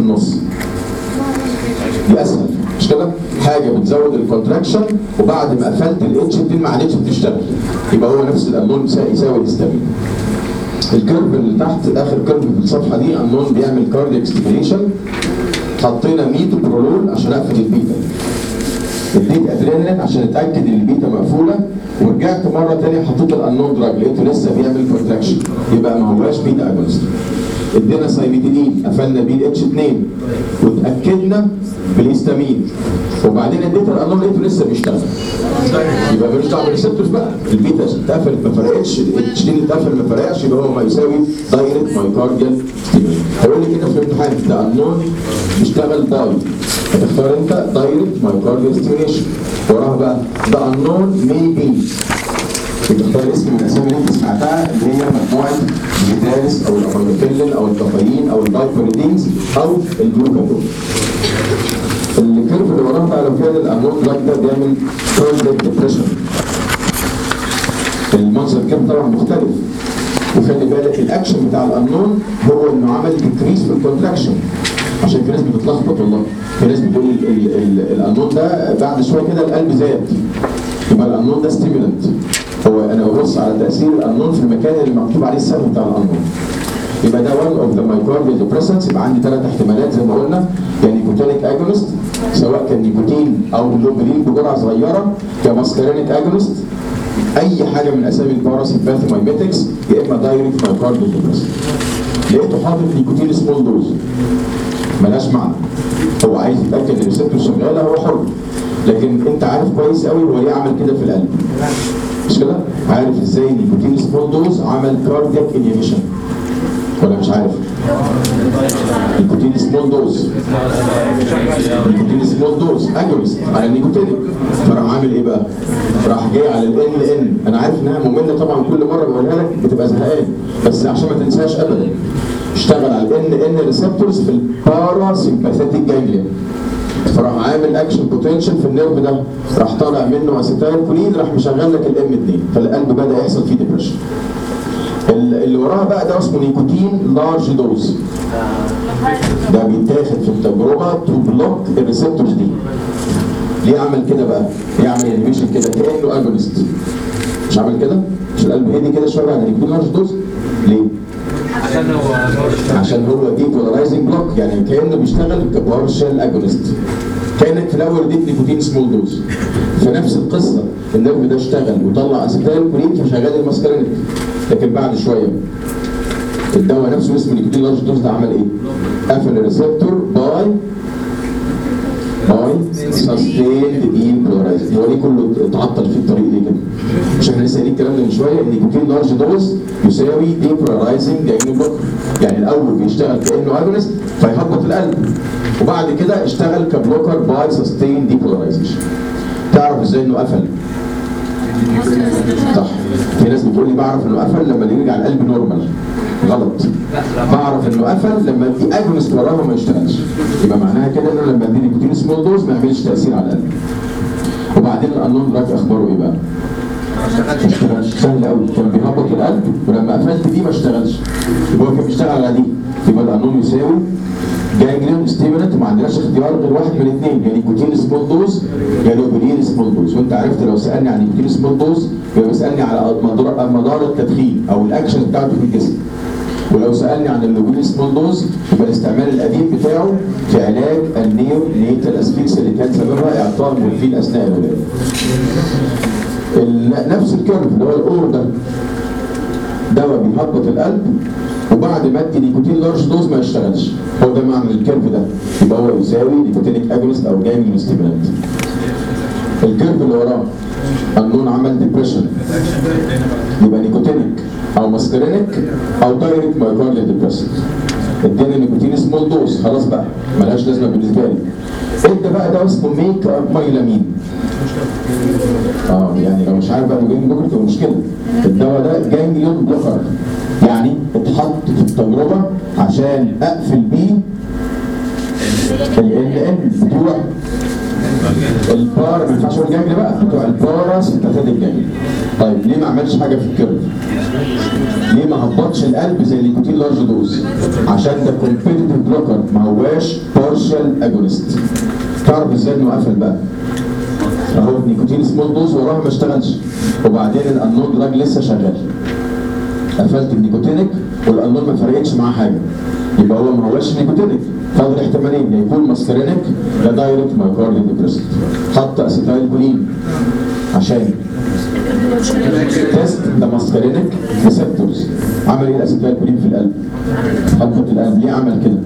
النص دي اسهل مش كده؟ حاجه بتزود الكونتراكشن وبعد ما قفلت الاتش 2 ما عادتش بتشتغل يبقى هو نفس الانون يساوي الهستامين الكيرف اللي تحت اخر كيرف في الصفحه دي انون بيعمل كاردياك ستيميليشن حطينا ميتو برولول عشان اقفل البيتا اديت ادرينالين عشان اتاكد ان البيتا مقفوله ورجعت مره ثانيه حطيت الانون دراج لقيته لسه بيعمل كونتراكشن يبقى ما هواش بيتا اجونست ادينا سايميدينين قفلنا بيه الاتش 2 واتاكدنا بالهستامين وبعدين اديت الانون لقيته لسه بيشتغل يبقى ملوش دعوه بالريسبتورز بقى البيتا اتقفلت ما فرقتش الاتش 2 اتقفل ما فرقش يبقى هو ما يساوي دايركت مايكارديال ستيميوليشن هيقول لي كده في الامتحان ده انون بيشتغل باي هتختار انت دايركت مايكارديال ستيميوليشن وراها بقى ده انون مي بي بتختار اسم من الاسامي اللي انت سمعتها اللي هي مجموعه الفيتاليس او الامينوفيلين او الكافيين او البايبريدينز او الجلوكاجون الكيرف اللي وراها بقى لو كان الانون دراج ده بيعمل كاردياك ديبريشن المنظر كان طبعا مختلف وخلي بالك الاكشن بتاع الانون هو انه عمل ديكريس في الكونتراكشن عشان في ناس بتتلخبط والله في ناس بتقول ال- ال- ال- الانون ده بعد شويه كده القلب زاد يبقى الانون ده ستيمولنت هو انا ببص على تاثير الانون في المكان اللي مكتوب عليه السهم بتاع الانون يبقى ده one اوف ذا مايكروبيال ديبريسنتس يبقى عندي ثلاث احتمالات زي ما قلنا يا نيكوتينيك اجونست سواء كان نيكوتين او لوبرين بجرعه صغيره كماسكارينيك اجونست اي حاجه من اسامي الباراسيمباثي مايميتكس يا اما دايركت مايكروبيال ديبريسنت لقيته حاطط نيكوتين سمول دوز ملهاش معنى هو عايز يتاكد ان الريسبتور شغاله هو حر لكن انت عارف كويس قوي هو ليه عمل كده في القلب مش كده؟ عارف ازاي نيكوتين سمول دوز عمل كاردياك انيميشن ولا مش عارف؟ نيكوتين سمول دوز نيكوتين سمول دوز اجونست على النيكوتينيك فراح عامل ايه بقى؟ راح جاي على ال ان انا عارف انها ممله طبعا كل مره بقولها لك بتبقى زهقان بس عشان ما تنساش ابدا اشتغل على ال ان ان ريسبتورز في الباراسيمباثيك جانجليا فراح عامل اكشن بوتنشال في النيرف ده راح طالع منه اسيتايل كولين راح مشغل لك الام 2 فالقلب بدا يحصل فيه ديبريشن اللي وراها بقى ده اسمه نيكوتين لارج دوز ده بيتاخد في التجربه تو بلوك الريسبتورز دي ليه عمل كده بقى؟ ليه عمل انيميشن كده كانه اجونست مش عمل كده؟ مش القلب هدي كده شويه على نيكوتين لارج دوز ليه؟ عشان هو عشان هو دي بولارايزنج بلوك يعني كانه بيشتغل كبارشال اجونست كانك في الاول اديت نيكوتين سمول دوز فنفس القصه النيرف ده اشتغل وطلع اسيتايل كولين فشغال الماسكارينيك لكن بعد شويه الدواء نفسه اسمه نيكوتين لارج دوز ده عمل ايه؟ قفل الريسبتور باي باي سستيند اين بولارايزنج هو ليه كله اتعطل في الطريق ليه كده؟ مش احنا لسه قايلين الكلام ده من شويه النيكوتين لارج دوز يساوي دي بولارايزنج جايين بلوك يعني الاول بيشتغل كانه اجونست فيهبط القلب وبعد كده اشتغل كبلوكر باي سستين دي بولارايزيشن تعرف ازاي انه قفل صح في ناس بتقول لي بعرف انه قفل لما يرجع القلب نورمال غلط بعرف انه قفل لما ادي اجونست وراها ما يشتغلش يبقى معناها كده ان انا لما ادي نيكوتين سمول دوز ما يعملش تاثير على القلب وبعدين الانون دراج اخباره ايه بقى؟ ما اشتغلش سهل قوي كان بيهبط القلب ولما قفلت دي ما اشتغلش يبقى هو كان بيشتغل على دي يبقى الانون يساوي جانجليون ستيمولنت ما عندناش اختيار غير واحد من الاثنين يا نيكوتين سمول دوز يا لوبولين سمول دوز وانت عرفت لو سالني عن نيكوتين سمول دوز يبقى بيسالني على مدار مدار التدخين او الاكشن بتاعته في الجسم ولو سالني عن اللوبولين سمول دوز يبقى الاستعمال القديم بتاعه في علاج النيو نيتال اسفيكس اللي كان سببها اعطاء المورفين اثناء الولاده. ال- نفس الكيرف اللي هو الاور ده دواء بيهبط القلب وبعد ما ادي نيكوتين لارج دوز ما يشتغلش هو ده معنى الكيرف ده يبقى هو يساوي نيكوتينيك اجونست او جايمين ستيمولانت الكيرف اللي وراه النون عمل ديبريشن يبقى نيكوتينيك او ماسكرينيك او دايركت مايكارديال ديبريسنت ادينا نيكوتين سمول دوز خلاص بقى ملهاش لازمه بالنسبه لي ادى بقى ده اسمه ميك اب مايلامين اه يعني لو مش عارف بقى جاي بكره تبقى مشكله الدواء ده جانجليون بلوكر يعني اتحط في التجربه عشان اقفل بيه ال ان بتوع البار ما ينفعش اقول جانجلي بقى بتوع البارا سيمباثيك جانجلي طيب ليه ما عملش حاجه في الكيرف؟ ليه ما هبطش القلب زي النيكوتين لارج دوز؟ عشان ده كومبيتيتيف بلوكر ما هواش بارشال اجونست تعرف ازاي انه قفل بقى اهو نيكوتين سمول دوز وراها ما اشتغلش وبعدين الانون دراج لسه شغال قفلت النيكوتينيك والانون ما فرقتش معاه حاجه يبقى هو ما هوش نيكوتينيك فاضل احتمالين يا يكون ماسكرينيك يا دايركت مايكاردي ديبريسنت حط اسيتايل كولين عشان تيست ذا ماسكرينيك ريسبتورز عمل ايه الاسيتايل كولين في القلب؟ حطت القلب ليه عمل كده؟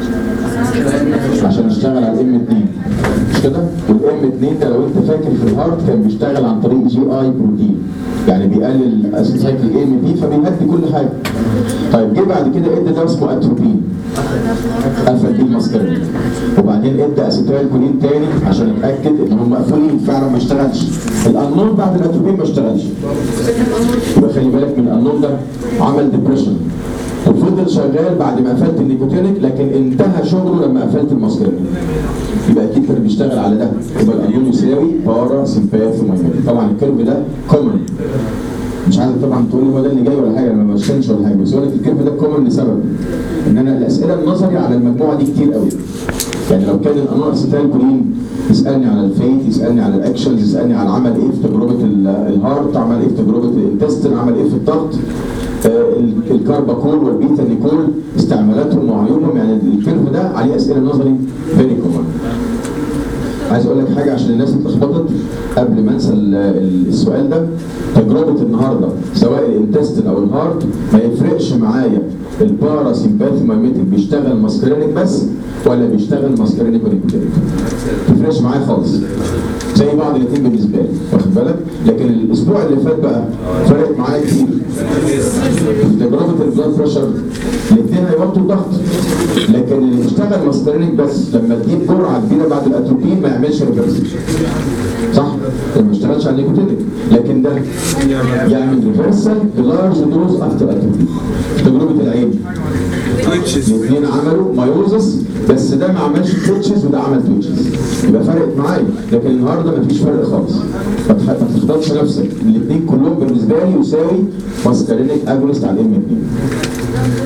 عشان اشتغل على الام 2 مش كده؟ والام 2 ده لو انت فاكر في الهارت كان بيشتغل عن طريق جي اي بروتين يعني بيقلل اسيتايكل ام بي فبيهدي كل حاجه. طيب جه بعد كده ادى ده اسمه اتروبين قفل بيه الماسكرين وبعدين ادى اسيتايل كولين تاني عشان اتاكد ان هم مقفولين فعلا ما اشتغلش الانون بعد الاتروبين ما اشتغلش يبقى خلي بالك من الانون ده عمل ديبريشن وفضل شغال بعد ما قفلت النيكوتينيك لكن انتهى شغله لما قفلت الماسكرين يبقى اكيد كان بيشتغل على ده يبقى الانون يساوي بارا سيمباثومايميتيك طبعا الكيرف ده كومن مش عايزك طبعا تقول لي هو ده اللي جاي ولا حاجه انا ما بشتغلش ولا حاجه بس اقول لك الكيرف ده كومن لسبب ان انا الاسئله النظري على المجموعه دي كتير قوي يعني لو كان الانواع اسيتايل كولين يسالني على الفيت يسالني على الاكشنز يسالني على عمل ايه في تجربه ال- الهارت عمل ايه في تجربه الانتستين عمل ايه في الضغط آه، ال- الكارباكول والبيتا نيكول استعمالاتهم وعيوبهم يعني الكيرف ده عليه اسئله نظري فيري كومن عايز اقول لك حاجه عشان الناس اتلخبطت قبل ما انسى ال- ال- السؤال ده تجربه النهارده سواء الانتستين او الهارت ما يفرقش معايا البارا سيمباثيمايميتيك بيشتغل ماسكرينيك بس ولا بيشتغل ماسكرينيك ونيكوتينيك ما يفرقش معايا خالص زي بعض الاثنين بالنسبه لي واخد بالك لكن الاسبوع اللي فات بقى فرق معايا كتير في تجربه البلاد بريشر الاثنين هيوطوا الضغط لكن اللي بيشتغل ماسكرينيك بس لما تجيب جرعه كبيره بعد الاتروبين ما يعملش ريفرس صح؟ ما اشتغلش على النيكوتينيك لكن ده يعمل ريفرسال بلارج دوز افتر اتروبين في تجربه العين الاثنين عملوا مايوزس بس ده ما عملش تويتشز وده عمل تويتشز يبقى فرقت معايا لكن النهارده مفيش فرق خالص ما تخ- ما تخبطش نفسك الاثنين كلهم بالنسبه لي يساوي ماسكارينيك اجونست على الام 2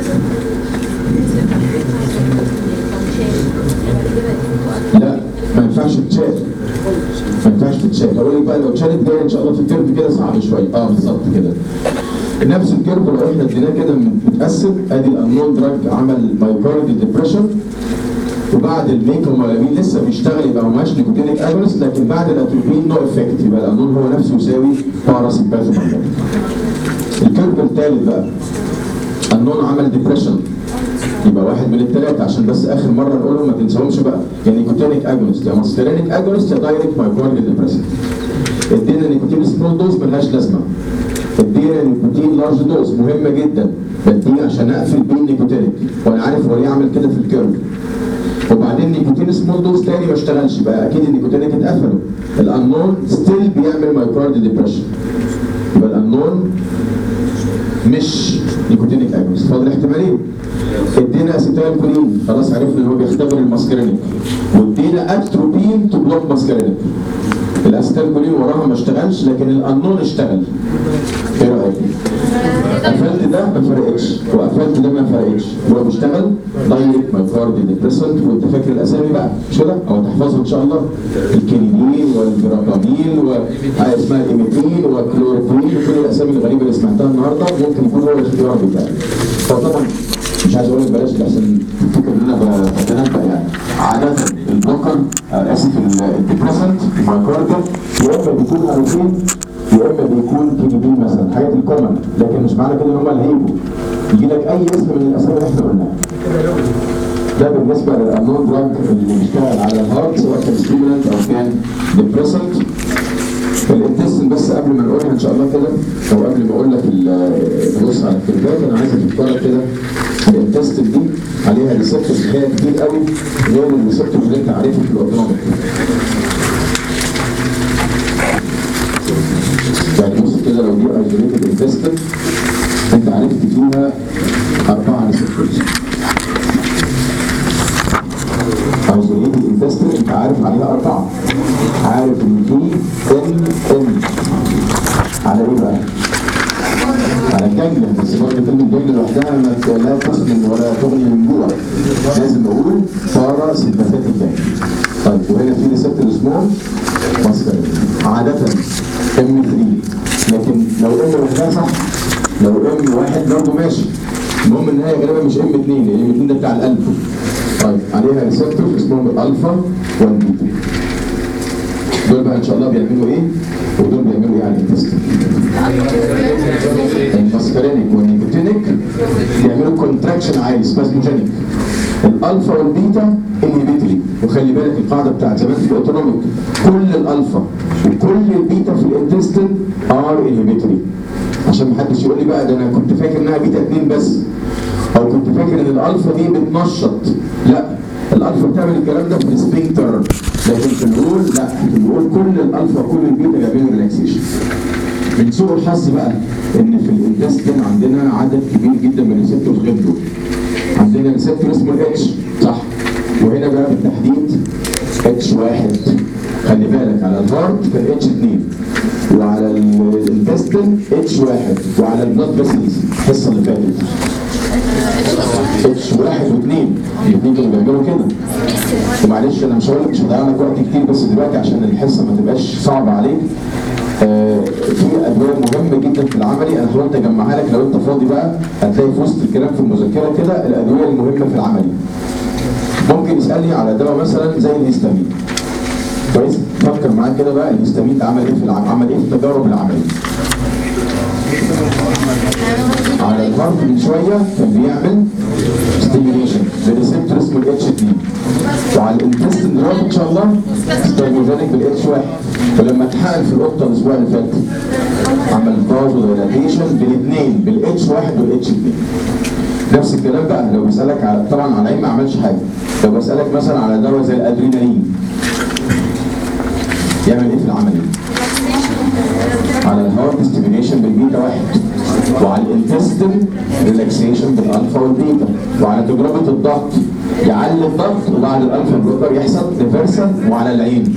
لا ما ينفعش تتشال ما ينفعش تتشال هقول لك بقى لو اتشالت جايه ان شاء الله في الكيرف كده صعب شويه اه بالظبط كده نفس الكيرف لو احنا اديناه كده متقسم ادي الانون دراج عمل مايوكاردي ديبريشن وبعد الميكرومالامين لسه بيشتغل يبقى ما ماش نيكوتينيك اجونست لكن بعد الاتروبين نو افكت يبقى الانون هو نفسه يساوي باراسيمباثيك الكيرف الثالث بقى النون عمل ديبريشن يبقى واحد من الثلاثه عشان بس اخر مره نقولهم ما تنساهمش بقى يا نيكوتينيك اجونست يا ماسترينيك اجونست يا دايركت مايكرويد ديبريسنت ادينا نيكوتين سمول دوز ملهاش لازمه ادينا نيكوتين لارج دوز مهمه جدا بديه عشان اقفل بيه النيكوتينيك وانا عارف هو ليه عمل كده في الكيرف وبعدين نيكوتين سمول دوز تاني ما اشتغلش بقى اكيد النيكوتينيك اتقفلوا الانون ستيل بيعمل مايكرويد ديبريشن يبقى الانون مش نيكوتينيك اجونست فاضل احتمالين ادينا اسيتايل كولين خلاص عرفنا ان هو بيختبر الماسكرينيك وادينا اتروبين تو بلوك ماسكرينيك الاسيتايل كولين وراها ما اشتغلش لكن الانون اشتغل ايه رايك؟ قفلت ده ما فرقتش وقفلت ده ما فرقتش هو بيشتغل دايركت مايكاردي ديبريسنت وانت فاكر الاسامي بقى مش كده؟ او تحفظها ان شاء الله الكينيدين والبرابامين وحاجه اسمها الايميتين والكلوروكوين وكل الاسامي الغريبه اللي سمعتها النهارده ممكن يكون هو الاختيار بتاعي هو طبعا مش عايز اقول لك بلاش لحسن تفتكر ان انا بتنبأ يعني عاده البلوكر آه، اسف الديبريسنت المايكاردي يا اما بيكون اروفين يا اما بيكون كي بي مثلا حاجات الكومن لكن مش معنى كده ان هم اللي هيجوا يجي لك اي اسم من الاسامي اللي احنا قلناها ده بالنسبه للانون دراج اللي بيشتغل على الهارت سواء كان ستيمولانت او كان ديبريسنت الانتستين بس قبل ما نقولها ان شاء الله كده او قبل ما اقول لك ال- نبص على الكيرفات انا عايز افكرك كده الانتستين دي عليها ريسبتورز هي كتير قوي غير الريسبتورز اللي انت عارفها في الاوتونوميك يعني بص كده لو دي ايزوليتد انتستين انت عرفت فيها اربعه ريسبتورز ايزوليتد انتستين انت عارف عليها اربعه عارف ان في ان ان على ايه بقى؟ على الجنجل بس برضه كلمه جنجل لوحدها ما ت- لا تسمن ولا تغني من جوع لازم اقول بارا سيمباثيك باك طيب وهنا في ريسبتور اسمه ماسكارين عادة ام 3 لكن لو ام واحدة صح لو ام واحد برضه ماشي المهم ان هي غالبا مش ام 2 لان ام 2 ده بتاع القلب طيب عليها ريسبتور اسمهم الالفا والبيتا دول بقى ان شاء الله بيعملوا ايه ودول بيعملوا ايه على الانتستين الماسكارينيك والنيكوتينيك بيعملوا كونتراكشن عالي سبازموجينيك الالفا والبيتا انهبيتري وخلي بالك القاعده بتاعت زمان في الاوتونوميك كل الالفا وكل البيتا في الانتستين ار انهبيتري عشان محدش يقول لي بقى ده انا كنت فاكر انها بيتا 2 بس او كنت فاكر ان الالفا دي بتنشط لا الالفا بتعمل الكلام ده في السبيكتر لكن في الرول لا في الرول كل الالفا وكل البيتا جايبين ريلاكسيشن من سوء الحظ بقى ان في الانتستين عندنا عدد كبير جدا من الريسبتورز غير دول عندنا ريسبتور اسمه الاتش صح وهنا بقى بالتحديد اتش واحد خلي بالك على الهارت كان اتش 2 وعلى الانتستين اتش واحد وعلى البلاد فيسلز الحصه اللي فاتت اتش واحد واثنين الاثنين كانوا بيعملوا كده ومعلش انا مش هقول لك مش هضيع لك وقت كتير بس دلوقتي عشان الحصه ما تبقاش صعبه عليك آه في ادويه مهمه جدا في العملي انا حاولت اجمعها لك لو انت فاضي بقى هتلاقي في وسط الكلام في المذكره كده الادويه المهمه في العملي ممكن يسالني على دواء مثلا زي الهيستامين كويس فكر معايا كده بقى الهيستامين ده عمل ايه في العمل عمل ايه في التجارب العمليه على الهارت من شويه كان بيعمل ستيميوليشن لريسبتور اسمه الاتش 2 وعلى الانتستين دلوقتي ان شاء الله ستيميولينك بالاتش 1 ولما اتحقن في القطه الاسبوع اللي فات عمل فازو دايلاتيشن بالاثنين بالاتش 1 والاتش 2 نفس الكلام بقى لو بسالك على طبعا على ايه ما عملش حاجه لو بسالك مثلا على دواء زي الادرينالين يعمل ايه في العمليه؟ على الهارت ستيميوليشن بالبيتا واحد وعلى الانتستين ريلاكسيشن بالالفا والبيتا وعلى تجربه الضغط يعلي الضغط وبعد الالفا بلوكر يحصل ريفرسال وعلى العين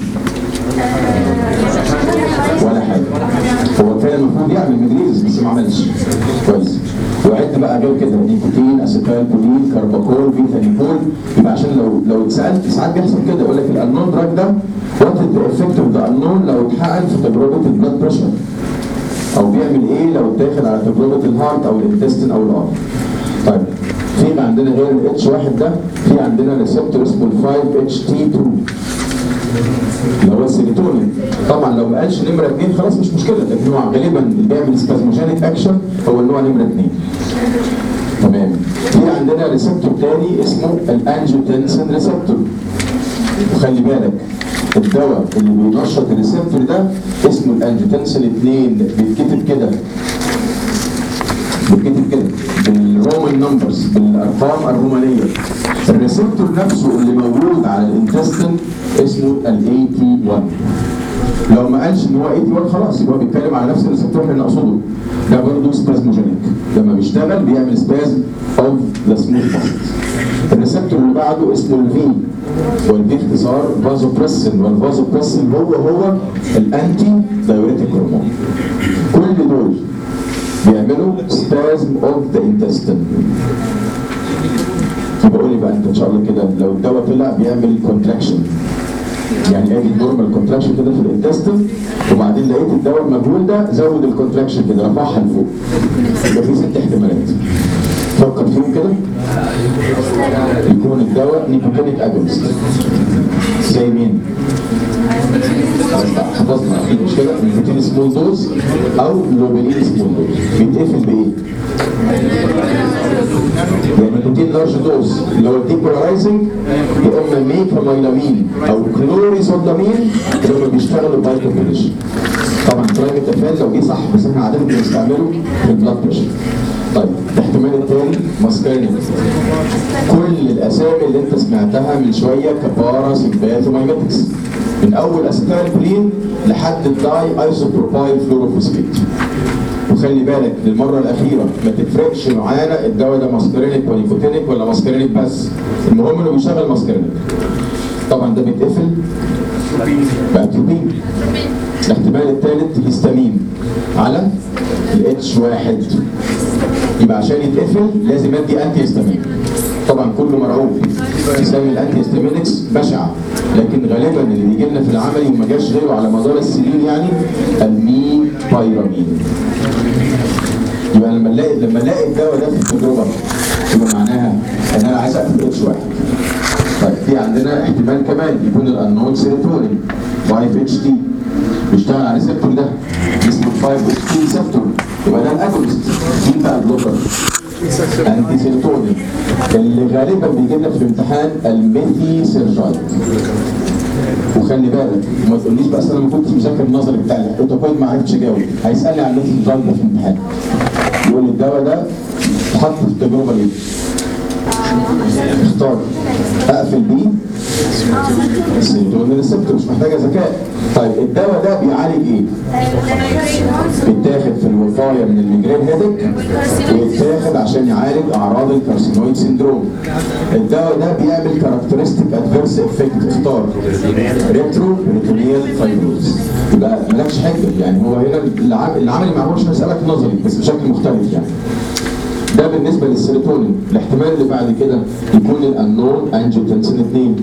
ولا حاجه هو كان المفروض يعمل مدريز بس ما عملش كويس وعد بقى غير كده نيكوتين اسيتايل كولين كارباكول بيتانيكول يبقى عشان لو لو اتسالت ساعات بيحصل كده يقول لك الانون دراج ده وات ذا افكت اوف ذا انون لو اتحقن في تجربه البلاد بريشر او بيعمل ايه لو اتاخد على تجربه الهارت او الانتستين او الار طيب في عندنا غير الاتش واحد ده في عندنا ريسبتور اسمه ال 5 اتش تي 2 اللي هو السيروتونين طبعا لو ما قالش نمره 2 خلاص مش مشكله لكن هو غالبا اللي بيعمل سبازموجينيك اكشن هو النوع نمره 2 تمام في عندنا ريسبتور تاني اسمه الانجيوتنسين ريسبتور وخلي بالك الدواء اللي بينشط الريسبتور ده اسمه الانجيوتنسين 2 بيتكتب كده بيتكتب كده بالرومان نمبرز بالارقام الرومانيه الريسبتور نفسه اللي موجود على الانتستين اسمه الاي تي 1 لو ما قالش ان هو اي تي 1 خلاص يبقى بيتكلم على نفس الريسبتور اللي نقصده ده برضه سبازموجينيك لما بيشتغل بيعمل سبازم اوف ذا سموث ماسلز الريسبتور اللي بعده اسمه الفي والفي اختصار فازوبريسين والفازوبريسين هو هو الانتي دايوريتيك هرمون كل دول بيعملوا سبازم اوف ذا انتستين يبقى قول لي بقى انت ان شاء الله كده لو الدواء طلع بيعمل كونتراكشن يعني ادي النورمال كونتراكشن كده في الانتستين وبعدين لقيت الدواء المجهول ده زود الكونتراكشن كده رفعها لفوق يبقى في ست احتمالات فكر فيهم كده يكون الدواء نيكوتينيك اجونست زي مين؟ حفظنا اكيد مش كده نيكوتين سمول دوز او لوبيلين سمول دوز بيتقفل بايه؟ يعني نيكوتين لارج دوز اللي هو الديبولارايزنج يا اما ميكاميلامين او كلوريزودامين اللي هم بيشتغلوا بايكوبيليشن طبعا كلام التفاعل لو جه صح بس احنا عاده بنستعمله في البلاد بريشر طيب الاحتمال الثاني ماسكارينيك كل الاسامي اللي انت سمعتها من شويه كبارا سيمباثومايماتكس من اول اسيتايلكولين لحد الداي ايزوبروبايل فلوروفوسفيت وخلي بالك للمره الاخيره ما تفرقش معانا الدواء ده ماسكارينيك ونيكوتينيك ولا ماسكارينيك بس المهم انه بيشغل ماسكارينيك طبعا ده بيتقفل باتروبين الاحتمال الثالث هيستامين على الاتش واحد يبقى عشان يتقفل لازم ادي انتي هيستامين طبعا كله مرعوب اسامي الانتي هيستامينكس بشعه لكن غالبا اللي بيجي لنا في العملي وما جاش غيره على مدار السنين يعني المي بايرامين يبقى لما نلاقي لما نلاقي الدواء ده في التجربه يبقى معناها ان انا عايز اقفل اتش واحد طيب في عندنا احتمال كمان يكون الانون سيروتونين 5 اتش دي بيشتغل على الريسبتور ده اسمه 5 اتش دي ريسبتور يبقى ده الاجونست مين بقى البلوكر؟ انتي سيروتونين اللي غالبا بيجي لنا في الامتحان الميثي سيرجايد وخلي بالك وما تقوليش بقى أصل انا ما كنتش مذاكر النظري بتاع الاوتوكويد ما عرفتش اجاوب هيسالني عن الميثي سيرجايد ده في الامتحان يقول لي الدواء ده اتحط في التجربه ليه؟ اختار اقفل بيه السيروتونين ريسبتور مش محتاجه ذكاء طيب الدواء ده بيعالج ايه؟ بيتاخد في الوقايه من الميجرين هيدك ويتاخد عشان يعالج اعراض الكارسينويد سيندروم الدواء ده بيعمل كاركترستيك ادفيرس افكت اختار ريترو بريتونيال فايبروز يبقى مالكش حجه يعني هو هنا الع- العملي معمول عشان اسالك نظري بس بشكل مختلف يعني ده بالنسبه للسيروتونين الاحتمال اللي بعد كده يكون الانون انجيوتنسين 2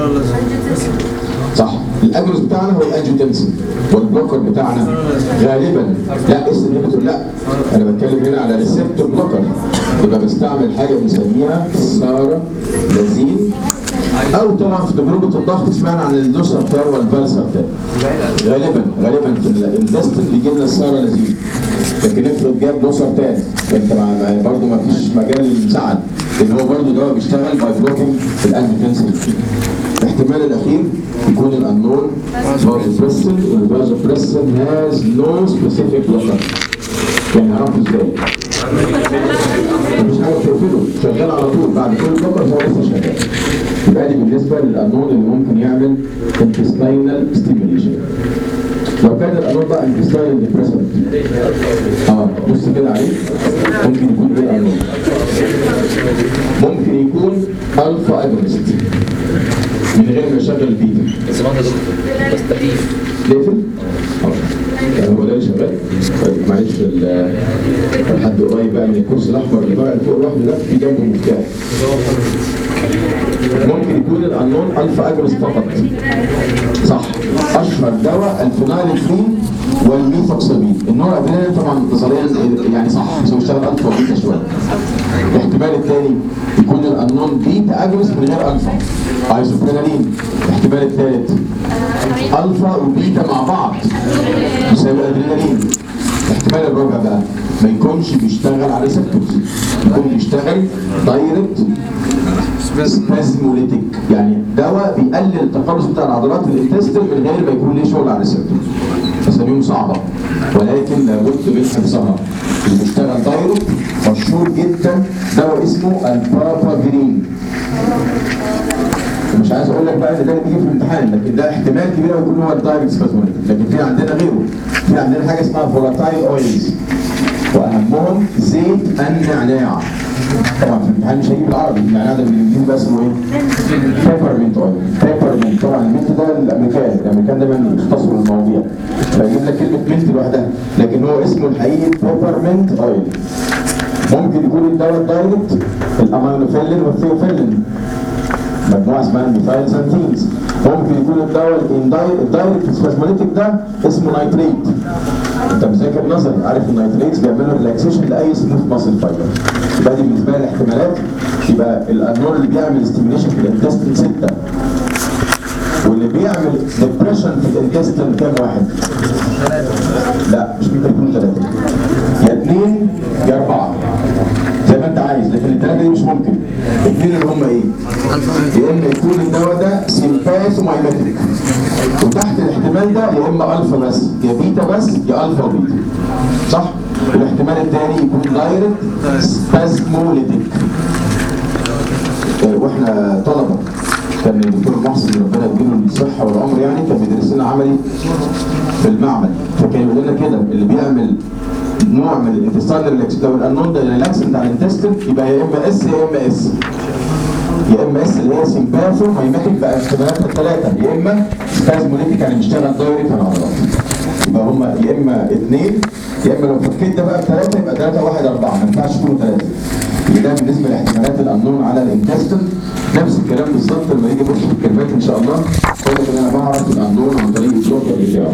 صح الاجرس بتاعنا هو الانجيوتنسين والبلوكر بتاعنا غالبا لا اس انهبيتور لا انا بتكلم هنا على ريسبتور بلوكر يبقى بستعمل حاجه بنسميها سارة لازين او طبعا في تجربه الضغط سمعنا عن الدوسرتار والفالسرتار غالبا غالبا في الاندستري بيجي لنا السارة لازين لكن افرض جاب دوسرتان انت برضه ما فيش مجال للمساعد لان هو برضه دواء بيشتغل باي بلوكينج الانجيوتنسين الاحتمال الاخير يكون الانون فازوبريسن والفازوبريسن هاز نو سبيسيفيك بلوكر يعني هعرفه ازاي؟ مفيش حاجه بتقفله شغال على طول بعد كل بلوكر هو لسه شغال يبقى دي بالنسبه للانون اللي ممكن يعمل intestinal stimulation لو كان الانون بقى intestinal depressant اه بص كده عليه ممكن يكون ايه الانون ممكن يكون الفا اجونست من غير ما يشغل البيتا بس ما دكتور بس تكييف ليفل يعني هو ده اللي شغال طيب معلش ال- لحد قريب بقى من الكرسي الاحمر اللي طالع فوق لوحده ده في جنبه مفتاح ممكن يكون الانون الفا اجرس فقط صح اشهر دواء الفينايل فري والميثوكسابين النوع الادرينالين طبعا نظريا يعني صح بس هو بيشتغل الفا وبيتا شويه الاحتمال الثاني يكون الانون بيتا اجرس من غير الفا ايزوبرينالين الاحتمال الثالث الفا وبيتا مع بعض يساوي ادرينالين الاحتمال الرابع بقى ما يكونش بيشتغل على ريسبتورز يكون بيشتغل دايركت سبازموليتيك يعني دواء بيقلل التقلص بتاع العضلات الانتستين من غير ما يكون ليه شغل على الريسبتور اساميهم صعبه ولكن لابد من حفظها اللي بيشتغل دايركت مشهور جدا دواء اسمه البابافيرين مش عايز اقول لك بقى ان ده اللي بيجي في الامتحان لكن ده احتمال كبير قوي يكون هو الدايركت سبازموليتيك لكن في عندنا غيره في عندنا حاجه اسمها فولاتايل اويلز واهمهم زيت النعناع طبعا في الامتحان مش هيجي بالعربي النعناع ده بالانجليزي بقى اسمه ايه؟ بيبرمنت اويل بيبرمنت طبعا المنت ده الامريكان الامريكان دايما يختصروا المواضيع فيجيب لك كلمه منت لوحدها لكن هو اسمه الحقيقي بيبرمنت اويل ممكن يكون الدواء الدايركت الامينوفيلين والثيوفيلين مجموعه اسمها الميثايل سانتينز ممكن يكون الدواء الإنداي- الدايركت سبازموليتيك ده اسمه نايتريت انت مذاكر نظري عارف النايتريتس بيعملوا ريلاكسيشن لاي سموث ماسل فايبر يبقى دي بالنسبه لي الاحتمالات يبقى الانور اللي بيعمل ستيميليشن في الانتستين سته واللي بيعمل ديبريشن في الانتستين كام واحد؟ لا مش ممكن يكون ثلاثه يا اثنين يا اربعه زي ما انت عايز لكن الثلاثه دي مش ممكن الاثنين اللي هم ايه؟ يا اما يكون الدواء ده سيمباثومايمتريك وتحت الاحتمال ده يا اما الفا بس يا بيتا بس يا الفا وبيتا صح؟ والاحتمال الثاني يكون دايركت سبازموليتيك آه، واحنا طلبه كان الدكتور محسن ربنا يديله الصحه والعمر يعني كان بيدرس لنا عملي في المعمل فكان يقول لنا كده اللي بيعمل نوع من الانتستان ريلاكس لو الانون ده ريلاكس بتاع الانتستين يبقى يا اما اس يا اما اس يا اما اس اللي هي سيمباثو مايماتيك بقى احتمالاتها الثلاثه يا اما سبازموليتيك يعني بيشتغل دايركت على العضلات يبقى هم يا اما اثنين يا اما لو فكيت ده بقى بثلاثه يبقى ثلاثه واحد اربعه ما ينفعش يكونوا ثلاثه ده بالنسبه لاحتمالات الامنون على الانتستين نفس الكلام بالظبط لما يجي نبص في الكلمات ان شاء الله قلت ان انا بعرف الامنون عن طريق البلوكر بتاعه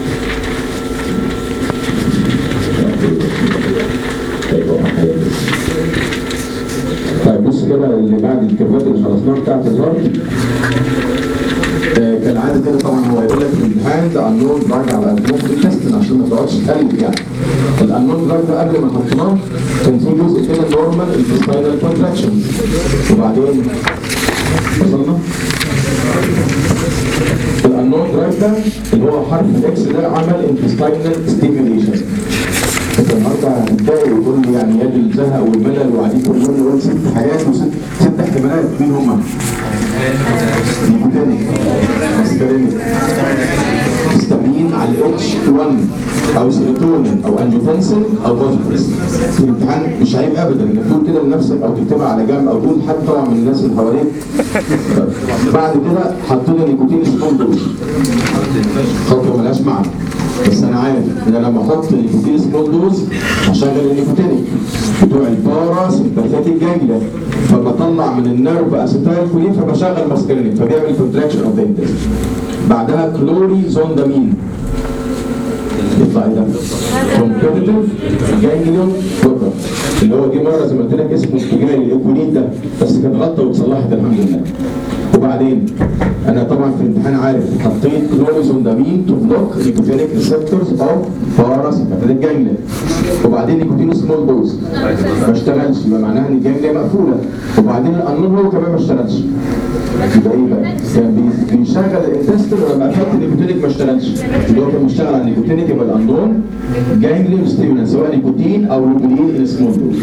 طيب بص كده اللي بعد الكيرفات اللي خلصناها بتاعت الهارت آه، كالعاده كده طبعا هو يقول لك في الامتحان ده انون دراج على المخ التستن عشان ما تقعدش تقلب يعني الانون دراج ده قبل ما حطيناه كان في جزء كده نورمال انتستينال كونتراكشن وبعدين وصلنا الانون دراج ده اللي هو حرف الاكس ده عمل انتستينال ستيميوليشن انت النهارده هتتضايق وتقول لي يعني يد الزهق والملل وقاعدين كل يوم نقول ست حاجات وست ست احتمالات مين هم؟ نيكوتينيك ماسكارينيك هيستامين على الاتش 1 او سيروتونين او انجيوتنسين او بوزيتيف في الامتحان مش عيب ابدا انك تقول كده لنفسك او تكتبها على جنب او تقول حد طبعا من الناس اللي حواليك طيب. بعد كده حطينا نيكوتين سبون دوز خطوه ملهاش معنى بس انا عارف ان انا لما احط نيكوتين سبون دوز هشغل النيكوتينيك بتوع البارا سمباثيتيك جانجليا فبطلع من النيرف اسيتايل كولين فبشغل ماسكرينيك فبيعمل كونتراكشن اوف ذا بعدها كلوري زوندامين يطلع ايه ده؟ كومبيتيتيف جانجليون بلوكر اللي هو جه مره زي ما قلت لك اسمه اتجاه الايكولين ده بس كان غلطه واتصلحت الحمد لله وبعدين انا طبعا في الامتحان عارف حطيت كلوريزوندامين تو بلوك نيكوتينيك ريسبتورز او باراسيمباتيك جانجليا وبعدين نيكوتين سمول دوز ما اشتغلش يبقى معناها ان الجانجليا مقفوله وبعدين القانون هو كمان ما اشتغلش يبقى ايه بقى؟ كان بي- بيشغل الانتستين ولما قفلت النيكوتينيك ما اشتغلش اللي هو كان بيشتغل على النيكوتينيك يبقى القانون جانجليون ستيمولانت سواء نيكوتين او لوبولين ان سمول دوز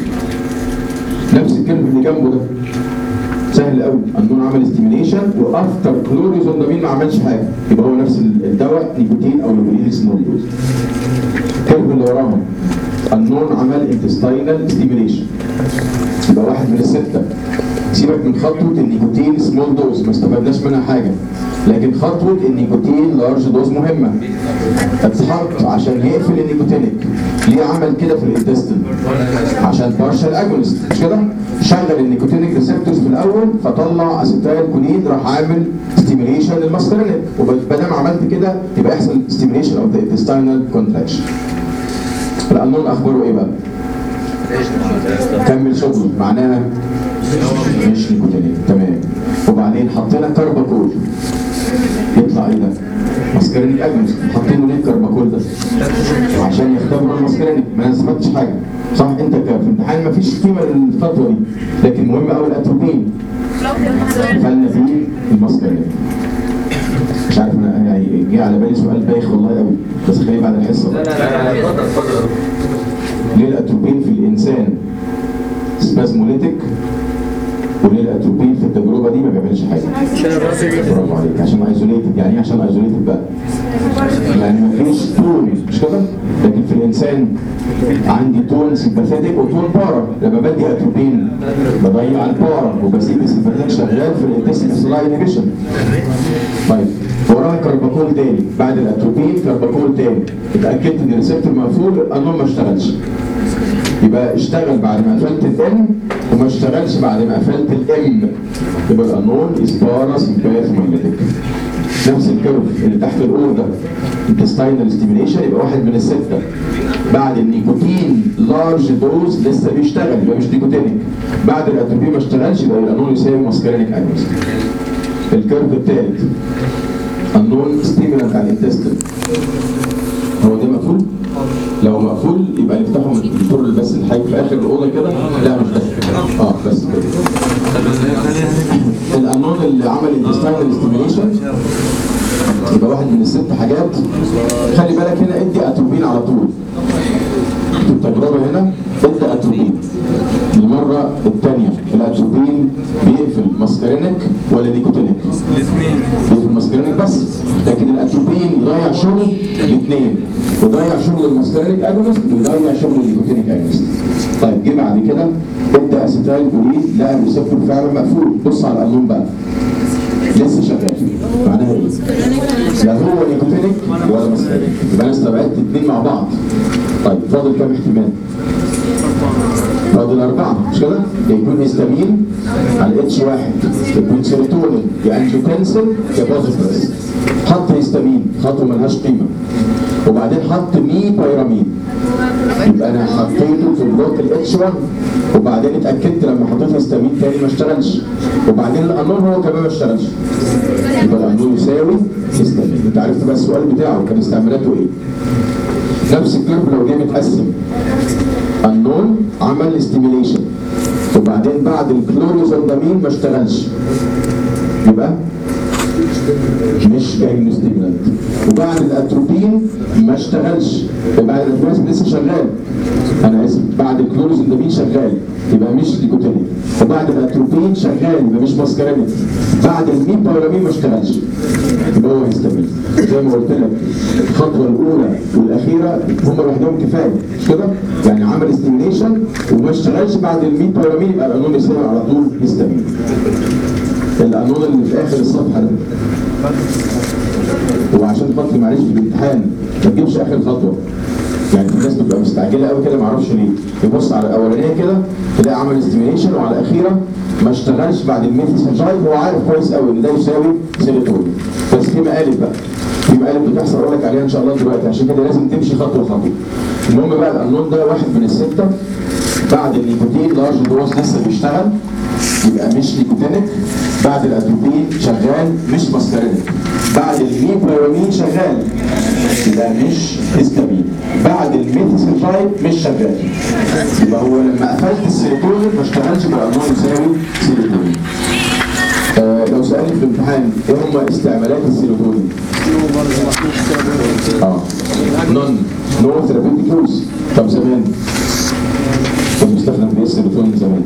نفس الكلمه اللي جنبه ده سهل قوي النون عمل ستيميليشن وافتر كلوريزوندامين ما عملش حاجه يبقى هو نفس الدواء نيكوتين او لوبولين سمول دوز الكلمه اللي وراهم النون عمل انتستينال ستيميليشن يبقى واحد من السته سيبك من خطوه النيكوتين سمول دوز ما استفدناش منها حاجه لكن خطوه النيكوتين لارج دوز مهمه اتحط عشان يقفل النيكوتينيك ليه عمل كده في الانتستين عشان بارشال اجونست مش كده شغل النيكوتينيك ريسبتورز في الاول فطلع اسيتايل كولين راح عامل ستيميليشن للماسكرينيك وبدام عملت كده يبقى يحصل ستيميليشن اوف ذا انتستينال كونتراكشن القانون اخباره ايه بقى كمل شغل معناها مش نيكوتينيك تمام وبعدين حطينا كرباكول يطلع ايه ده؟ ماسكرينيك اجنس حاطينه ليه الكرباكول ده؟ عشان يختبروا الماسكرينيك ما نثبتش حاجه صح انت ك- في امتحان ما فيش قيمه للخطوه دي لكن مهم قوي الاتروبين قفلنا فيه الماسكرينيك مش عارف انا يعني جه على بالي سؤال بايخ والله قوي بس خليه بعد الحصه لا لا لا اتفضل اتفضل ليه الاتروبين في الانسان سبازموليتك وليه الاتروبين في التجربه دي ما بيعملش حاجه برافو عليك عشان ايزوليتد يعني ايه عشان ايزوليتد بقى يعني ما فيش تون مش كده لكن في الانسان عندي تون سمباثيتك وتون بارا لما بدي اتروبين بضيع البارا وبسيب السمباثيتك شغال في الانتستين سلاي انهبيشن طيب وراها كرباكول تاني بعد الاتروبين كرباكول تاني اتاكدت ان الريسبتور مقفول القانون ما اشتغلش يبقى اشتغل بعد ما قفلت الام وما اشتغلش بعد ما قفلت الام يبقى القانون اسبارا سمباث ماجنتيك نفس الكيرف اللي تحت الاور ده انتستينال ستيميليشن يبقى واحد من السته بعد النيكوتين لارج دوز لسه بيشتغل يبقى مش نيكوتينيك بعد الاتروبين ما اشتغلش يبقى القانون يساوي ماسكرينيك اجونست الكيرف الثالث النون ستيمولانت على الانتستين هو ده مقفول؟ لو مقفول يبقى نفتحه من الدكتور اللي بس الحي في اخر الاوضه كده لا مش ده اه بس كده القانون اللي عمل انتستينال ستيميوليشن يبقى واحد من الست حاجات خلي بالك هنا ادي اتروبين على طول في التجربه هنا ادي اتروبين المره الثانيه الاتروبين بيقفل ماسكرينيك ولا نيكوتينيك؟ بيقفل ماسكرينيك بس لكن الاتروبين يضيع شغل الاثنين يضيع شغل الماسكرينيك اجونست ويضيع شغل النيكوتينيك اجونست طيب جه بعد كده ادى اسيتايل كولين لقى الريسبتور فعلا مقفول بص على القانون بقى لسه شغال معناها ايه؟ لا هو نيكوتينيك ولا ماسكرينيك يبقى انا استبعدت اثنين مع بعض طيب فاضل كام احتمال؟ فاضل أربعة مش كده؟ يكون هيستامين على اتش واحد يكون سيروتونين يا انجيوتنسين يا بازوبريس حط هيستامين خطوة ملهاش قيمة وبعدين حط مي بايرامين يبقى انا حطيته في البلوك الاتش 1 وبعدين اتاكدت لما حطيت هيستامين تاني ما اشتغلش وبعدين القانون هو كمان ما اشتغلش يبقى القانون يساوي هيستامين انت عرفت بقى السؤال بتاعه كان استعمالاته ايه نفس الكيرف لو جه متقسم النون عمل ستيميليشن وبعدين بعد الكلوريزوندامين ما اشتغلش يبقى مش جاي ستيمولانت وبعد الاتروبين ما اشتغلش بعد الاتروبين لسه شغال انا اسف بعد الكلوريزوندامين شغال يبقى مش ليكوتينيك وبعد الاتروبين شغال يبقى مش ماسكارينيك بعد الميبايرامين ما اشتغلش يبقى هو هيستمر زي ما قلت لك الخطوه الاولى والاخيره هم لوحدهم كفايه مش كده؟ يعني عمل ستيميليشن وما اشتغلش بعد الميبايرامين يبقى القانون يساوي على طول هيستامين القانون اللي في اخر الصفحه ده وعشان خاطري معلش في الامتحان ما تجيبش اخر خطوه يعني في ناس بتبقى مستعجله قوي كده ما اعرفش ليه يبص على الاولانيه كده تلاقي عمل استيميليشن وعلى الاخيره ما اشتغلش بعد الميثيسنجايد هو عارف كويس قوي ان ده يساوي سيروتونين بس في مقالب بقى في مقالب بتحصل اقول لك عليها ان شاء الله دلوقتي عشان كده لازم تمشي خطوه خطوه المهم بقى القانون ده واحد من السته بعد النيكوتين لارج دوز لسه بيشتغل يبقى مش نيكوتينيك بعد الاتروبين شغال مش ماسكارينيك بعد الميبرامين شغال يبقى مش هيستامين بعد الميثيسينجايد مش شغال يبقى هو لما قفلت السيروتونين ما اشتغلش يبقى النون يساوي سيروتونين آه لو سألني في الامتحان ايه هم استعمالات السيروتونين؟ اه نون نو ثيرابيوتيك يوز طب زمان كان بيستخدم في السيروتونين زمان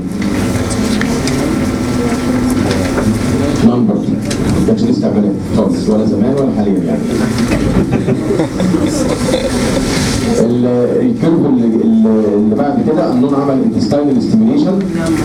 نمبر ما كانش ليه استعمالات خالص ولا زمان ولا حاليا يعني ال- الكيرف اللي, اللي- اللي بعد كده النون عمل انتستاينال ستيميليشن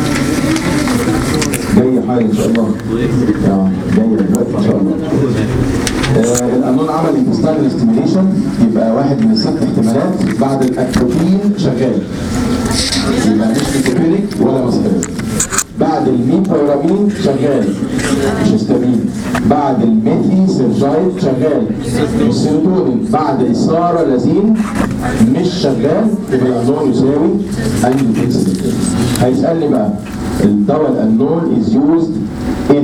جاي حاجه ان شاء الله اه جاي دلوقتي ان شاء الله آه، القانون عمل انتستاينال ستيميليشن يبقى واحد من الست احتمالات بعد الاتروبين شغال يبقى مش نيكوتينيك ولا مسكرين بعد الميبايرامين شغال مش هيستامين بعد الميثي سيرجايد شغال مش سيروتونين بعد إثارة لازين مش شغال يبقى الأنون يساوي أنجيوتنسين هيسألني بقى الدواء الأنون is used in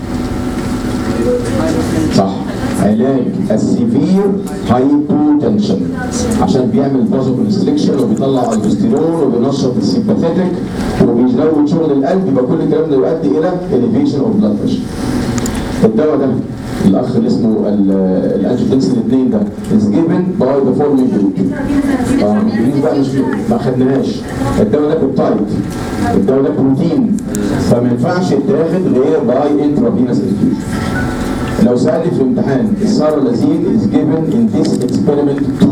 صح علاج السيفير هايبوتنشن عشان بيعمل فازو كونستريكشن وبيطلع البستيرون وبينشط السيمباثيتك وبيزود شغل القلب يبقى كل الكلام ده يؤدي الى elevation اوف بلاد بريشر الدواء ده الاخ اللي اسمه الانجيوتنسين 2 ده is given by the following group اه الانجليزي بقى مش ما خدناهاش الدواء ده بيبتايد الدواء ده بروتين فما ينفعش يتاخد غير باي انترافينوس انفيوجن لو سألني في الامتحان السارولازين is given in this experiment to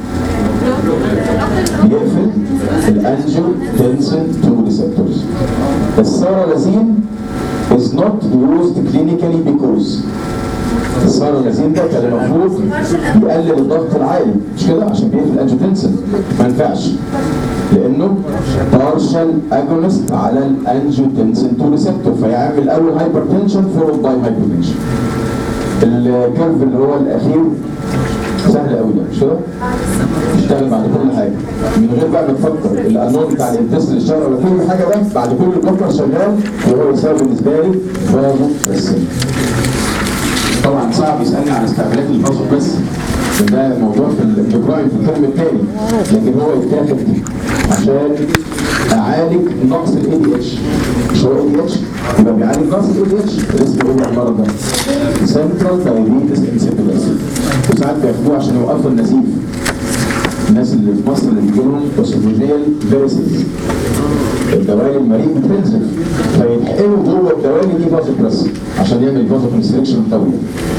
بيقفل الانجيوتنسين 2 receptors السارولازين is not used clinically because السارولازين ده كان المفروض يقلل الضغط العالي مش كده عشان بيقفل الانجيوتنسين ما ينفعش لانه بارشال اجونست على الانجيوتنسين 2 ريسبتور فيعمل اول هايبرتنشن فولود باي هايبرتنشن الكيرف اللي هو الاخير سهل قوي ده مش كده؟ اشتغل بعد كل حاجه من غير بقى ما تفكر القانون بتاع الانتست اللي اشتغل ولا كل حاجه ده بعد كل بلوكر شغال وهو يساوي بالنسبه لي فازو بس طبعا صعب يسالني عن استعمالات الفازو بس لأن ده موضوع في الجبراين في الترم الثاني لكن هو يتاخد عشان اعالج نقص الاي دي اتش مش هو اي دي اتش يبقى بيعالج نقص الاي دي اتش اسمه ايه المرض ده؟ سنترال دايابيتس انسيبيلس وساعات بياخدوه عشان يوقفوا النزيف الناس اللي في مصر اللي بيجي لهم اوسيفوجيال فيرسز الدوالي المريء بتنزل فيتحقنوا جوه الدوالي دي فازو بريس عشان يعمل فازو كونستريكشن طويل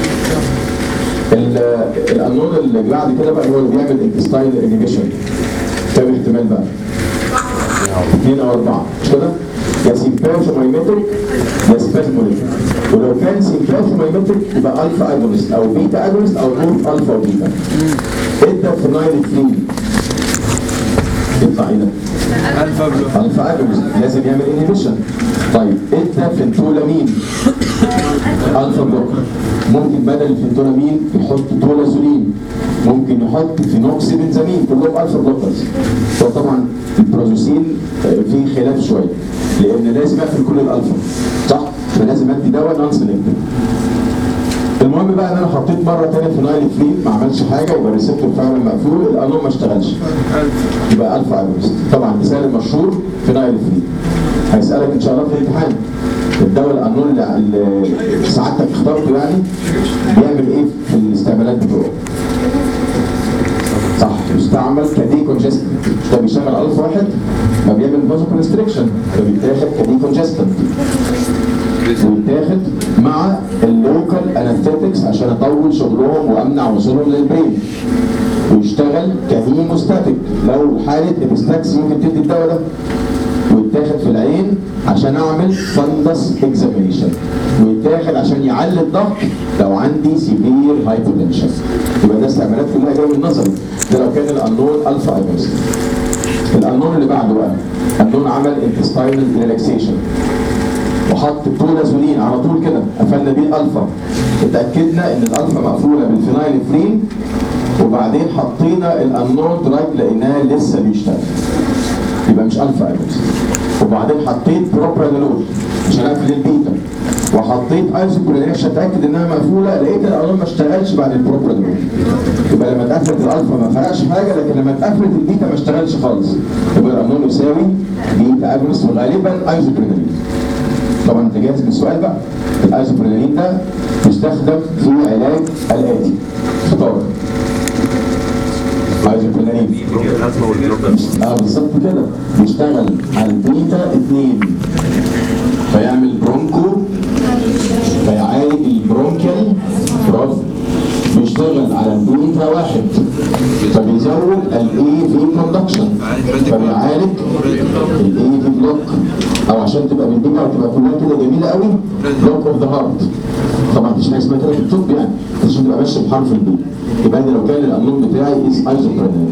ال- القانون اللي بعد كده بقى هو اللي بيعمل انتستاين انيبيشن كام احتمال بقى؟ اثنين او اربعه مش كده؟ يا سيمباثومايمتك يا سبازموليك ولو كان سيمباثومايمتك يبقى الفا اجونست او بيتا اجونست او نون الفا وبيتا ادى فينايل يطلع ايه ده؟ الفا بلو الفا اجونست لازم يعمل انهبيشن طيب ادى فنتولامين الفا بلوكر ممكن بدل الفنتولامين يحط تولازولين ممكن يحط فينوكسيبنزامين كلهم الفا بلوكرز وطبعا البروزوسين آه، فيه خلاف شويه لان لازم اقفل كل الالفا صح؟ فلازم ادي دواء نون سيلكتيف المهم بقى ان انا حطيت مره ثانيه فينايل فري ما عملش حاجه يبقى الريسبتور فعلا مقفول الانون ما اشتغلش يبقى الفا اجونست طبعا مثال المشهور فينايل فري هيسالك ان شاء الله في الامتحان الدواء الانون اللي اللي سعادتك اخترته يعني بيعمل ايه في الاستعمالات بتوعه؟ صح يستعمل كدي كونجستنت ده بيشتغل الفا واحد ما بيعمل فازو كونستريكشن ده بيتاخد كدي كونجستنت ويتاخد مع اللوكال انستيتكس عشان اطول شغلهم وامنع وصولهم للبرين ويشتغل كهيموستاتيك لو حاله ابستاكس ممكن تدي الدواء ده ويتاخد في العين عشان اعمل فندس اكزامينيشن ويتاخد عشان يعلي الضغط لو عندي سيفير هايبوتنشن يبقى ده استعمالات كلها جايه من نظري ده لو كان الانون الفا ايبوست الانون اللي بعده بقى الانون عمل انتستاينال ريلاكسيشن وحط تولازولين على طول كده قفلنا بيه الالفا اتاكدنا ان الالفا مقفوله بالفينايل فرين وبعدين حطينا الانون دراج لقيناه لسه بيشتغل يبقى مش الفا ايبوكس وبعدين حطيت بروبرانولول عشان اقفل البيتا وحطيت ايزوكولين عشان اتاكد انها مقفوله لقيت الانون ما اشتغلش بعد البروبرانولول يبقى لما اتقفلت الالفا ما فرقش حاجه لكن لما اتقفلت البيتا ما اشتغلش خالص يبقى الانون يساوي بيتا اجونست وغالبا ايزوكولين طبعا انت جاهز للسؤال بقى الايزوبريلين ده يستخدم في علاج الاتي فطار الايزوبريلين اه بالظبط كده بيشتغل على البيتا 2 فيعمل برونكو فيعالج البرونكيال برافو بيشتغل على البيتا واحد فبيزود الاي في كوندكشن فبيعالج الاي في بلوك او عشان تبقى بالدنيا وتبقى كلها كده جميله قوي بلوك اوف ذا هارت طبعا مفيش حاجه اسمها كده في الطب يعني عشان تبقى ماشي بحرف البي يبقى أنا لو كان الامنون بتاعي از ايزوبرينال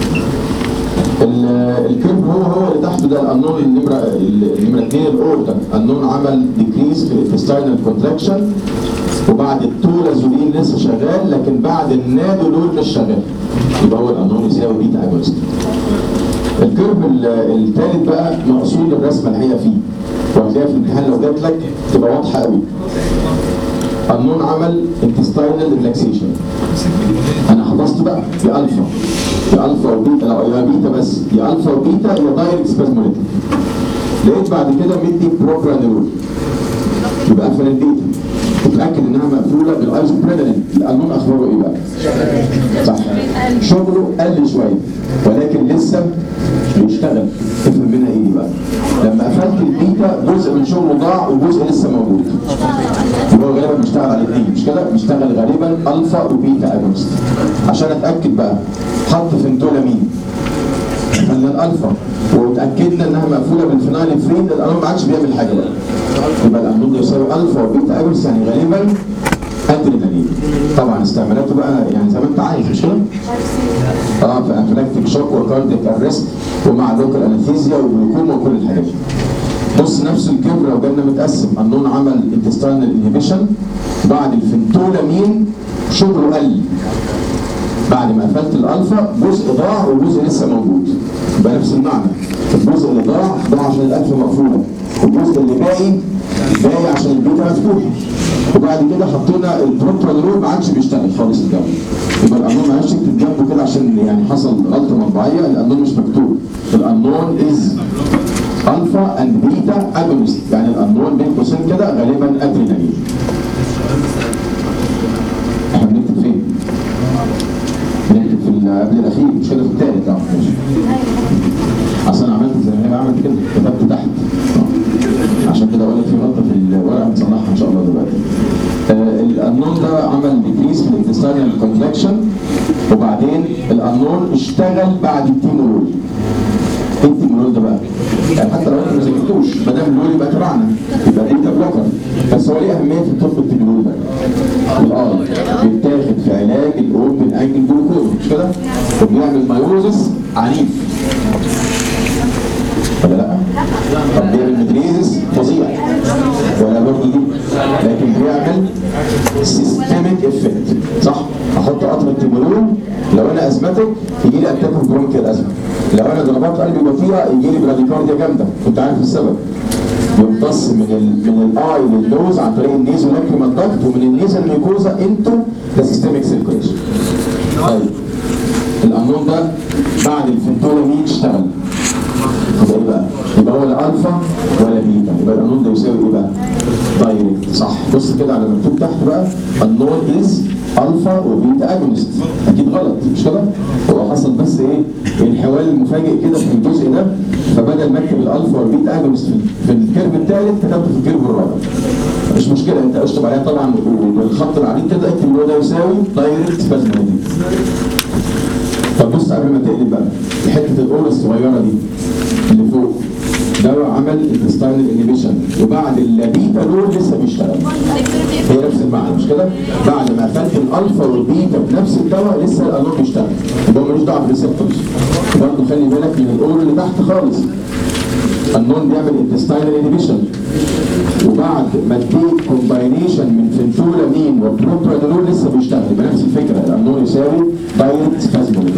الكيرف هو هو اللي تحته ده الانون النمره النمره 2 الاول ده النون عمل ديكريز في الانتستينال كونتراكشن وبعد التولازولين لسه شغال لكن بعد النادولول مش شغال يبقى هو الانون يساوي بيتا اجونست الكيرف الثالث بقى مقصود الرسمه الحقيقه فيه وهتلاقيها في الامتحان لو جات لك تبقى واضحه قوي النون عمل انتستينال ريلاكسيشن انا خلصت بقى يا الفا يا الفا وبيتا لا يا بيتا بس يا الفا وبيتا يا دايركت سبازموليتيك لقيت بعد كده مدي بروبرانولول يبقى قفل البيتا اتاكد انها مقفوله بالايزوبرينالين القانون اخباره ايه بقى؟ صح شغله قل شويه ولكن لسه بيشتغل تفهم منها ايه دي بقى؟ لما قفلت البيتا جزء من شغله ضاع وجزء لسه موجود يبقى هو غالبا بيشتغل على الاثنين مش كده؟ بيشتغل غالبا الفا وبيتا اجونست عشان اتاكد بقى حط فنتولامين خلى الالفا وتاكدنا انها مقفوله بالفينال فرين الانون ما عادش بيعمل حاجه بقى يبقى الانون ده يساوي الفا وبيتا اجونست يعني غالبا ادرينالين طبعا استعمالاته بقى يعني زي ما انت عايز مش كده؟ اه في انفلاكتيك شوك وكارديك ارست ومع لوكال انستيزيا وجلوكوما وكل الحاجات دي بص نفس الكبر لو جالنا متقسم النون عمل انتستينال انهبيشن بعد الفنتولامين شغله قل بعد ما قفلت الالفا جزء ضاع وجزء لسه موجود يبقى نفس المعنى الجزء اللي ضاع ضاع عشان الالفا مقفوله والجزء اللي باقي باقي عشان البيتا مفتوحه وبعد كده حطينا البروبرانول ما عادش بيشتغل خالص الجو يبقى القانون معلش اكتب جنبه كده عشان يعني حصل غلطه مطبعيه القانون مش مكتوب القانون از الفا اند بيتا اجونست يعني القانون بين قوسين كده غالبا ادرينالين احنا بنكتب فين؟ بنكتب في ال- قبل الاخير مش كده في الثالث لا ماشي اصل انا عملت زي ما هي عملت كده كتبت تحت آه. عشان كده اقول لك في غلطه في الورقه هنصلحها ان شاء الله دلوقتي آه الانون ده عمل ديكريس في الانتستينال كونتراكشن وبعدين الانون اشتغل بعد التيمورول ايه التيمورول ده بقى؟ يعني حتى لو انت ما ذاكرتوش ما دام اللول يبقى تبعنا يبقى بيتا بلوكر بس هو ليه اهميه في الطب التيمورول ده؟ الار بيتاخد في علاج الاوبن انجل جلوكوز مش كده؟ وبيعمل مايوزس عنيف ولا لا؟ طب بيعمل مدريزس فظيع ولا برضه دي لكن بيعمل سيستميك افكت صح؟ احط قطره تيمولون لو انا ازمتك يجي لي اتاك اوف برونكيال ازمه لو انا ضربات قلبي بطيئه يجي لي براديكارديا جامده كنت عارف السبب يمتص من ال من الاي للنوز عن طريق النيزو لاكريمال داكت ومن النيزل ميكوزا انتو ذا سيستميك سيركيوليشن طيب القانون ده بعد الفنتولامين اشتغل يبقى ايه بقى؟ يبقى هو لا الفا ولا بيتا يبقى القانون ده يساوي ايه بقى؟ دايركت صح بص كده على المكتوب تحت بقى النون از الفا وبيتا اجونست اكيد غلط مش كده؟ هو حصل بس ايه؟ انحوال مفاجئ كده في الجزء ده فبدل ما اكتب الالفا والبيتا اجونست في- في الكيرف الثالث كتبته في الكيرف الرابع مش مشكله انت اشطب عليها طبعا والخط العريض كده اكتب ان هو ده يساوي دايركت سبازمودي طب بص قبل ما تقلب بقى حته الاولى الصغيره دي اللي فوق دواء عمل انتستاينال انيبيشن وبعد اللابيتا دول لسه بيشتغل هي نفس المعنى مش كده؟ بعد ما قفلت الالفا والبيتا بنفس الدواء لسه الانون بيشتغل يبقى هو ملوش دعوه بالريسبتورز برضه خلي بالك من الاول اللي تحت خالص النون بيعمل انتستاينال انيبيشن وبعد ما اديت كومباينيشن من فنتولامين وبروبرانولول لسه بيشتغل يبقى نفس الفكره الامنون يساوي دايركت سبازموليك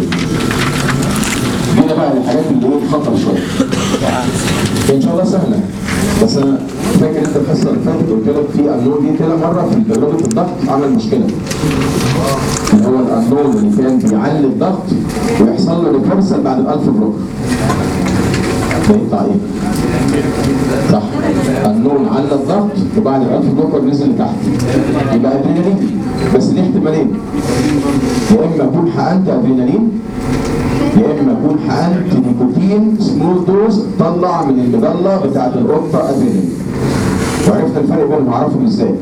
هنا بقى الحاجات اللي ايه خطر شويه ان شاء الله سهله بس انا فاكر انت الحصه اللي فاتت قلت لك في امنون دي كده مره في تجربه الضغط عمل مشكله اللي هو الامنون اللي كان بيعلي الضغط ويحصل له ريفرسال بعد الالف بلوك ده يطلع ايه؟ صح النون على الضغط وبعد الالف بلوكر نزل لتحت يبقى ادرينالين بس ليه احتمالين يا اما اكون حقنت ادرينالين يا اما اكون حقنت نيكوتين سمول دوز طلع من المظله بتاعت القطه ادرينالين وعرفت الفرق بينهم اعرفهم ازاي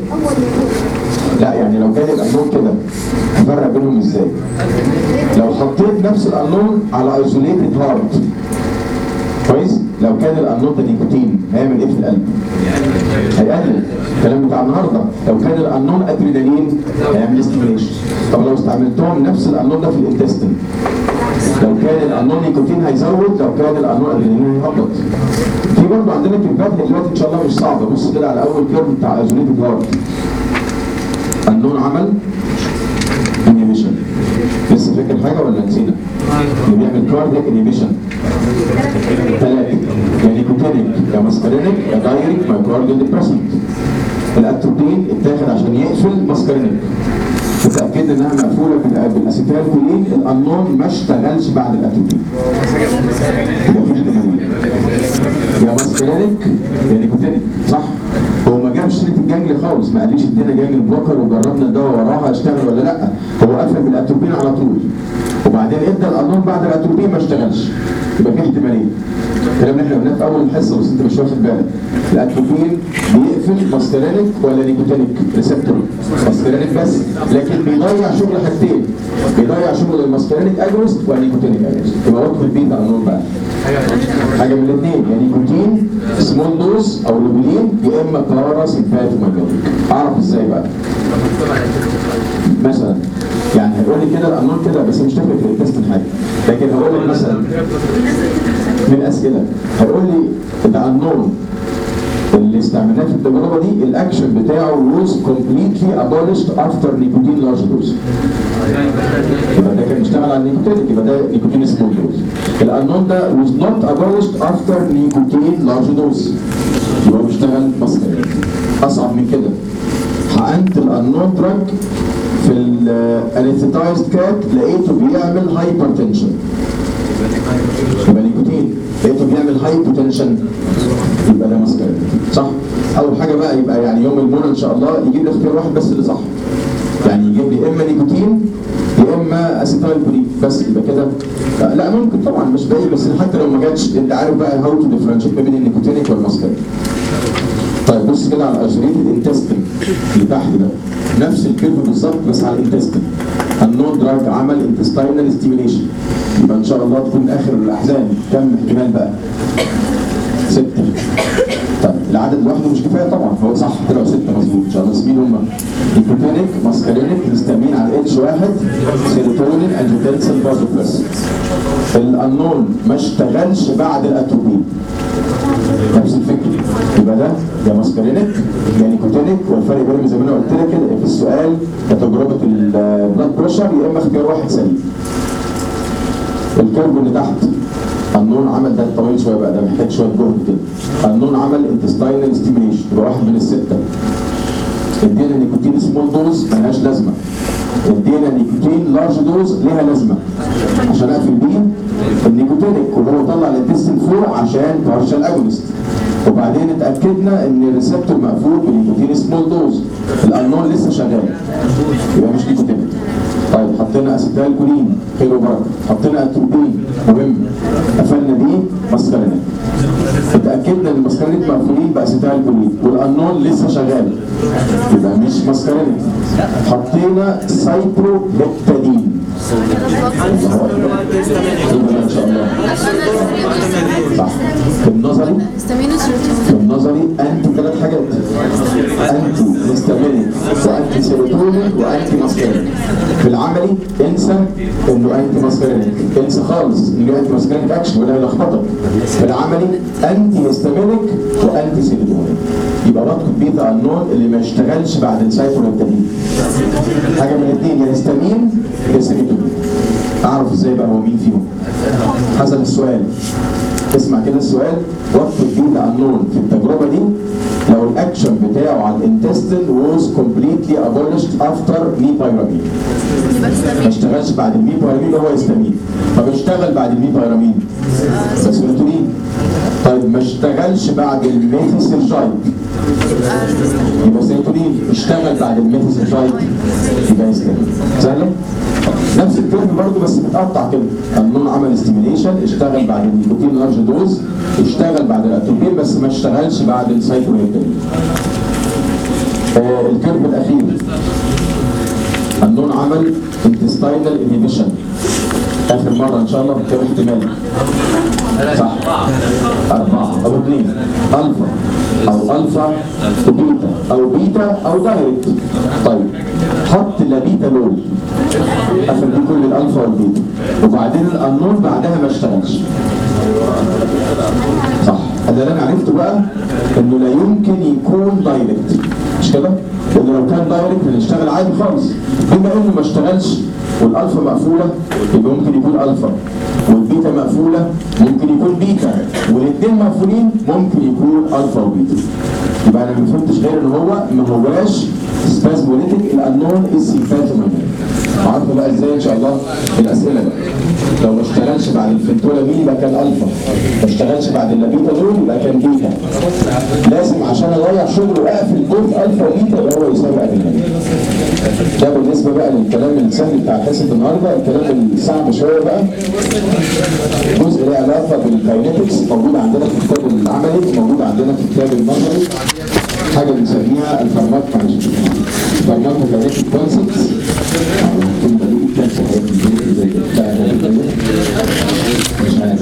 لا يعني لو كان القانون كده افرق بينهم ازاي لو حطيت نفس القانون على ايزوليتد هارت كويس لو كان القانون ده نيكوتين هيعمل ايه في القلب هيقلل الكلام بتاع النهارده لو كان القانون ادرينالين هيعمل ستيميليشن طب لو استعملتهم نفس القانون ده في الانتستين لو كان القانون نيكوتين هيزود لو كان القانون ادرينالين هيهبط في برضه عندنا كيرفات دلوقتي ان شاء الله مش صعبه بص كده على اول كيرف بتاع ايزوليتد هارت قانون عمل انيميشن لسه فاكر حاجه ولا نسينا؟ اللي بيعمل كاردياك انيميشن ثلاثه يا نيكوتينيك يا ماسكارينيك يا دايريك مايكرورديال ديبريسنت الاتروبين اتاخد عشان يقفل ماسكارينيك وتاكدنا انها مقفوله بال- بالاسيتال كولين الانون ما اشتغلش بعد الاتروبين يبقى في احتمالين يا ماسكارينيك يا نيكوتينيك صح هو ما جابش سيره الجنجل خالص ما قاليش ادينا جنجل بلوكر وجربنا الدواء وراها اشتغل ولا لا هو قفل بالاتروبين على طول وبعدين ادى القانون بعد الاتروبين ما اشتغلش يبقى في احتمالين الكلام اللي احنا قلناه في اول الحصه بس انت مش واخد بالك الاتروبين بيقفل ماسكارينيك ولا نيكوتينيك ريسبتور ماسكارينيك بس لكن بيضيع شغل حاجتين بيضيع شغل الماسكارينيك اجونست والنيكوتينيك اجونست يبقى وقت البيتا قانون بقى حاجه من الاثنين يا نيكوتين سمول دوز او لوبولين يا اما بارا سيمباتوماجنتيك اعرف ازاي بقى مثلا يعني هيقول لي كده القانون كده بس مش تفرق في التست حاجه لكن هقول لك مثلا من الاسئله هيقول لي ده قانون اللي استعملناه في التجربه دي الاكشن بتاعه was completely abolished after nicotine large dose يبقى ده كان بيشتغل على النيكوتين يبقى ده نيكوتين سمول دوز القانون ده was not abolished after nicotine large dose يبقى هو بيشتغل مسكرين اصعب من كده حقنت القانون دراج في الانستيتايزد كات لقيته بيعمل هايبرتنشن يبقى نيكوتين لقيته بيعمل هايبوتنشن يبقى ده مسكرين صح اول حاجه بقى يبقى يعني يوم المنى ان شاء الله يجيب لي اختيار واحد بس اللي صح يعني يجيب لي اما نيكوتين يا اما اسيتايل كولين بس يبقى كده لا, لا ممكن طبعا مش باقي بس حتى لو ما جاتش انت عارف بقى هاو تو ديفرنشيت ما بين النيكوتينيك والماسكارين طيب بص كده على اجريت الانتستين اللي تحت ده نفس الكيرف بالظبط بس على الانتستين النون دراج عمل انتستينال ستيميليشن يبقى ان شاء الله تكون اخر الاحزان كم احتمال بقى؟ ستة طيب العدد لوحده مش كفايه طبعا هو صح طلعوا ستة مظبوط ان شاء الله بس مين هم؟ نيكوتينيك ماسكارينيك مستمين على اتش واحد سيروتونين انجيوتنسين فازوبريس الانون ما اشتغلش بعد الاتروبين نفس الفكره يبقى ده يا ماسكارينيك يا نيكوتينيك والفرق بينهم زي ما انا قلت لك كده في السؤال كتجربه البلاد بريشر يا اما اختيار واحد سليم الكيرف اللي تحت النون عمل ده طويل شويه بقى ده محتاج شويه جهد كده النون عمل انتستاينال ستيميليشن يبقى واحد من السته ادينا نيكوتين سمول دوز ملهاش لازمه ادينا نيكوتين لارج دوز ليها لازمه عشان اقفل بيه النيكوتينيك وهو طلع الانتستين فوق عشان بارشال اجونست وبعدين اتاكدنا ان الريسبتور مقفول بنيكوتين سمول دوز الانون لسه شغال يبقى مش نيكوتينيك طيب حطينا اسيتال كولين حلو بركه حطينا اتروبين مهم قفلنا بيه مسكرينيك اتاكدنا ان المسكرينيك مقفولين باسيتال كولين والانون لسه شغال يبقى مش مسكرينيك حطينا سايبروهيبتادين يبقى ان شاء الله صح في النظري في النظري انتي ثلاث حاجات انتي هيستامينيك وانتي سيروتونين وانتي ماسكارينيك في العملي انسى انه انتي ماسكارينيك انسى خالص انه انتي ماسكارينيك اكشن ولا هيلخبطك في العملي انتي هيستامينيك وانتي سيروتونين يبقى بطلب بيتا النون اللي ما اشتغلش بعد السايكولوبتامين حاجه من الاثنين يا هيستامين يا سيروتونين اعرف ازاي بقى هو مين فيهم حسب السؤال اسمع كده السؤال وقت بيتا النون في التجربه دي لو الاكشن بتاعه على الانتستين was completely abolished after ميبايرامين ما اشتغلش بعد الميبايرامين اللي هو هيستامين طب اشتغل بعد الميبايرامين بس ميلاتونين طيب ما اشتغلش بعد الميثيسيلجايد يبقى سيروتونين اشتغل بعد الميثيسيلجايد يبقى هيستامين سهله نفس الكلمه برضه بس متقطع كده النون عمل ستيميليشن اشتغل بعد النيكوتين لارج دوز اشتغل بعد الاتروبين بس ما اشتغلش بعد السايكولوهيبتامين آه الكيرف الاخير النون عمل انتستاينال انهبيشن اخر مره ان شاء الله كام احتمال صح أربعة أو اثنين ألفا أو ألفا وبيتا أو بيتا أو دايركت طيب حط لا بيتا لول قفل دي كل الألفا والبيتا وبعدين الأنون بعدها ما اشتغلش صح اللي انا عرفته بقى انه لا يمكن يكون دايركت مش كده؟ لانه لو كان دايركت هنشتغل عادي خالص بما انه ما اشتغلش والالفا مقفوله يبقى ممكن يكون الفا والبيتا مقفوله ممكن يكون بيتا والاثنين مقفولين ممكن يكون الفا وبيتا يبقى انا ما فهمتش غير ان هو ما هواش سبازموليتيك الانون از سيمباتومينيك عارفه بقى ازاي ان شاء الله الاسئله بقى لو ما اشتغلش بعد الفنتولامين يبقى كان الفا ما اشتغلش بعد اللابيتا دول يبقى كان بيتا لازم عشان اضيع شغله اقفل بوث الفا وبيتا يبقى هو يساوي ادرينالين ده بالنسبه بقى للكلام السهل بتاع حصه النهارده الكلام الصعب شويه بقى جزء له علاقه بالكاينetics موجود عندنا في الكتاب العملي موجود عندنا في الكتاب النظري حاجه بنسميها الفارماكو الفارماكو كاينيتيك كونسبتس مش عارف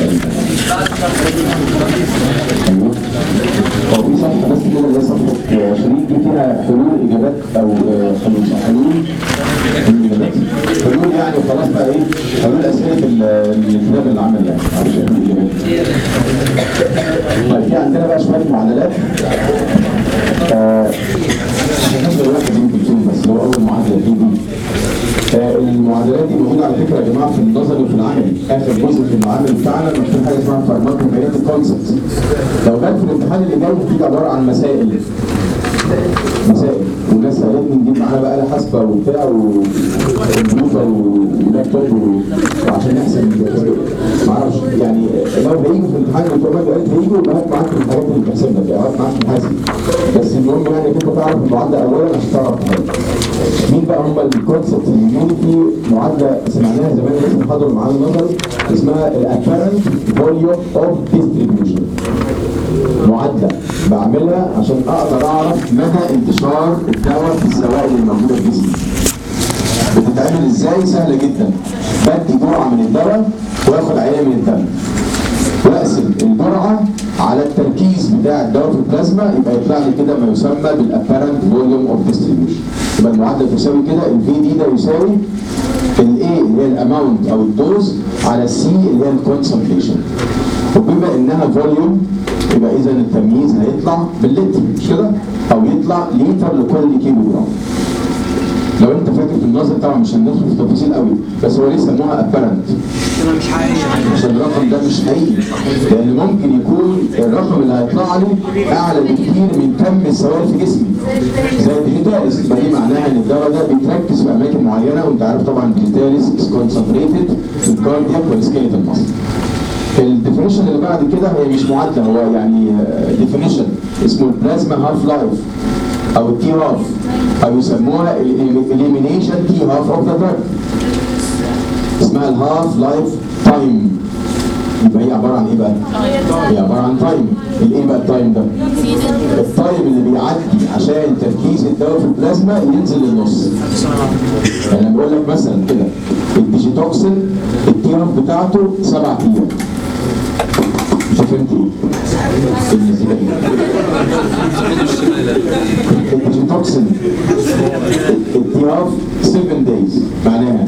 هو في صفحه بس كده اللي هي صفحه شريك دي فيها حلول اجابات او آه، حلول حلول اجابات حلول يعني وخلاص بقى ايه حلول اسئله ال- الكتاب اللي عمل يعني معرفش حلول اجابات طيب في عندنا بقى شويه معادلات آه، مش دلوقتي يمكن فيهم بس هو اول معادله دي دي آه، المعادلات دي موجوده على فكره يا جماعه في النظري وفي العملي اخر جزء في المعامل بتاعنا مكتوب حاجه اسمها فارماكو كاينيتيك كونسبت لو جت في الامتحان اللي جاي بتيجي عباره عن مسائل مسائل والناس قالت لي نجيب معانا بقى آلة حاسبه وبتاع وكمبيوتر ولابتوب وعشان نحسب معرفش يعني لو هيجوا في الامتحان الدكتور ماجد قالت هيجوا يبقى هات معاك الحاجات اللي بتحسبها دي هات معاك محاسب بس المهم يعني انك انت تعرف المعادله اولا عشان تعرف تحل مين بقى هم الكونسبت اللي موجودين في معادله سمعناها زمان لسه حضروا معانا النظري اسمها الابيرنت فوليوم اوف ديستريبيوشن معادله بعملها عشان اقدر اعرف مدى انتشار الدواء في السوائل اللي موجوده في جسمي بتتعمل ازاي سهله جدا بدي جرعه من الدواء واخد عينه من الدم واقسم الجرعه على التركيز بتاع الدواء في البلازما يبقى يطلع لي كده ما يسمى بالابيرنت فوليوم اوف ديستريبيوشن يبقى المعادله تساوي كده الفي دي ده يساوي الاي اللي هي الاماونت او الدوز على السي اللي هي الكونسنتريشن وبما انها فوليوم يبقى اذا التمييز هيطلع باللتر مش كده؟ او يطلع لتر لكل كيلو جرام لو انت فاكر في النظر طبعا مش هندخل في تفاصيل قوي بس هو ليه سموها ابيرنت كده مش حقيقي عشان الرقم ده مش حقيقي لان ممكن يكون الرقم اللي هيطلع لي اعلى بكتير من كم السوائل في جسمي زي الديجيتاليس يبقى دي معناها ان الدواء ده بيتركز في اماكن معينه وانت عارف طبعا الديجيتاليس از كونسنتريتد في الكاردياك والسكيلتال ماسل الديفينيشن اللي بعد كده هي مش معادله هو يعني ديفينيشن اسمه البلازما هاف لايف او التي هاف او يسموها الاليمينيشن تي هاف اوف ذا دراج اسمها الهاف لايف تايم يبقى هي عباره عن ايه بقى؟ هي عباره عن تايم الايه بقى التايم ده؟ التايم اللي بيعدي عشان تركيز الدواء في البلازما ينزل للنص يعني انا بقول لك مثلا كده الديجيتوكسين التي هاف بتاعته سبع ايام انت فهمت ايه؟ النزيله ايه؟ الديجيتوكسين التي هاف 7 دايز معناها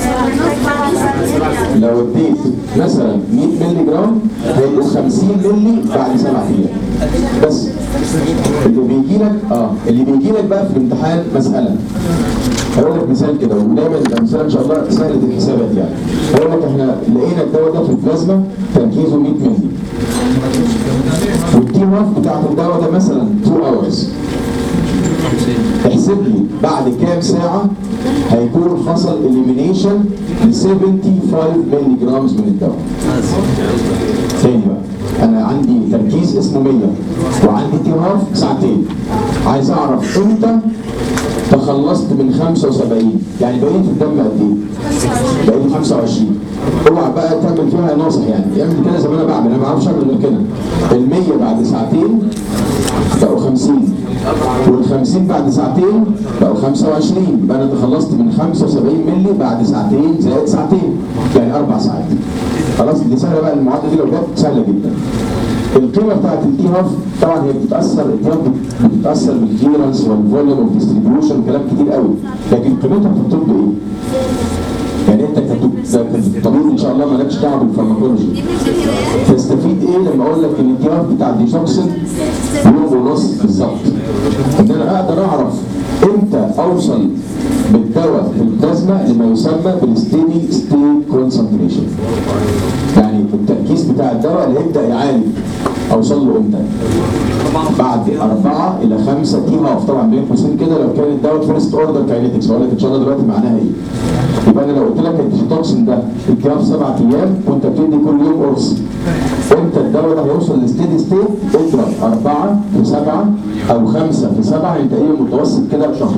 لو اديت مثلا 100 مللي جرام هيبقوا 50 مللي بعد سبع ايام بس اللي بيجي لك اه اللي بيجي لك بقى في الامتحان مساله هقول لك مثال كده ودايما الامثله ان شاء الله سهله الحسابات يعني هقول لك احنا لقينا الدواء ده في البلازما تركيزه 100 مللي والتي هاف بتاعت الدواء ده مثلا 2 اورز احسب لي بعد كام ساعة هيكون حصل elimination ل 75 مللي جرامز من الدواء. تاني بقى انا عندي تركيز اسمه 100 وعندي تهاف ساعتين. عايز اعرف امتى تخلصت من 75 يعني بقيت الدم قد ايه؟ بقيت 25 اوعى بقى تعمل فيها ناصح يعني اعمل كده زي ما انا بعمل انا ما بعرفش اعمل غير كده ال 100 بعد ساعتين بقوا 50 وال 50 بعد ساعتين بقوا 25 يبقى انا تخلصت من 75 مللي بعد ساعتين زائد ساعتين يعني اربع ساعات خلاص دي سهله بقى المعادله دي لو جت سهله جدا القيمه بتاعت التي هاف طبعا هي بتتاثر التي هاف بتتاثر بالكليرنس والفوليوم والديستريبيوشن كلام كتير قوي لكن قيمتها في الطب ايه؟ يعني انت كطبيب ان شاء الله مالكش دعوه بالفارماكولوجي تستفيد ايه لما اقول لك ان التي هاف بتاع الديتوكسين يوم ونص بالظبط ان انا اقدر اعرف امتى اوصل بالدواء في البلازما لما يسمى بالستيدي ستيت كونسنتريشن يعني التركيز بتاع الدواء اللي هيبدا يعالج اوصل له امتى؟ بعد أربعة إلى خمسة تي هاف طبعا بين قوسين كده لو كان الدواء فيرست أوردر كاينيتكس هقول لك إن شاء الله دلوقتي معناها إيه؟ يبقى أنا لو قلت لك الديجيتوكسين ده التهاف سبع أيام وأنت بتدي كل يوم قرص امتى الدواء ده هيوصل للستيدي ستيت؟ اضرب أربعة في سبعة أو خمسة في سبعة أنت إيه متوسط كده شهر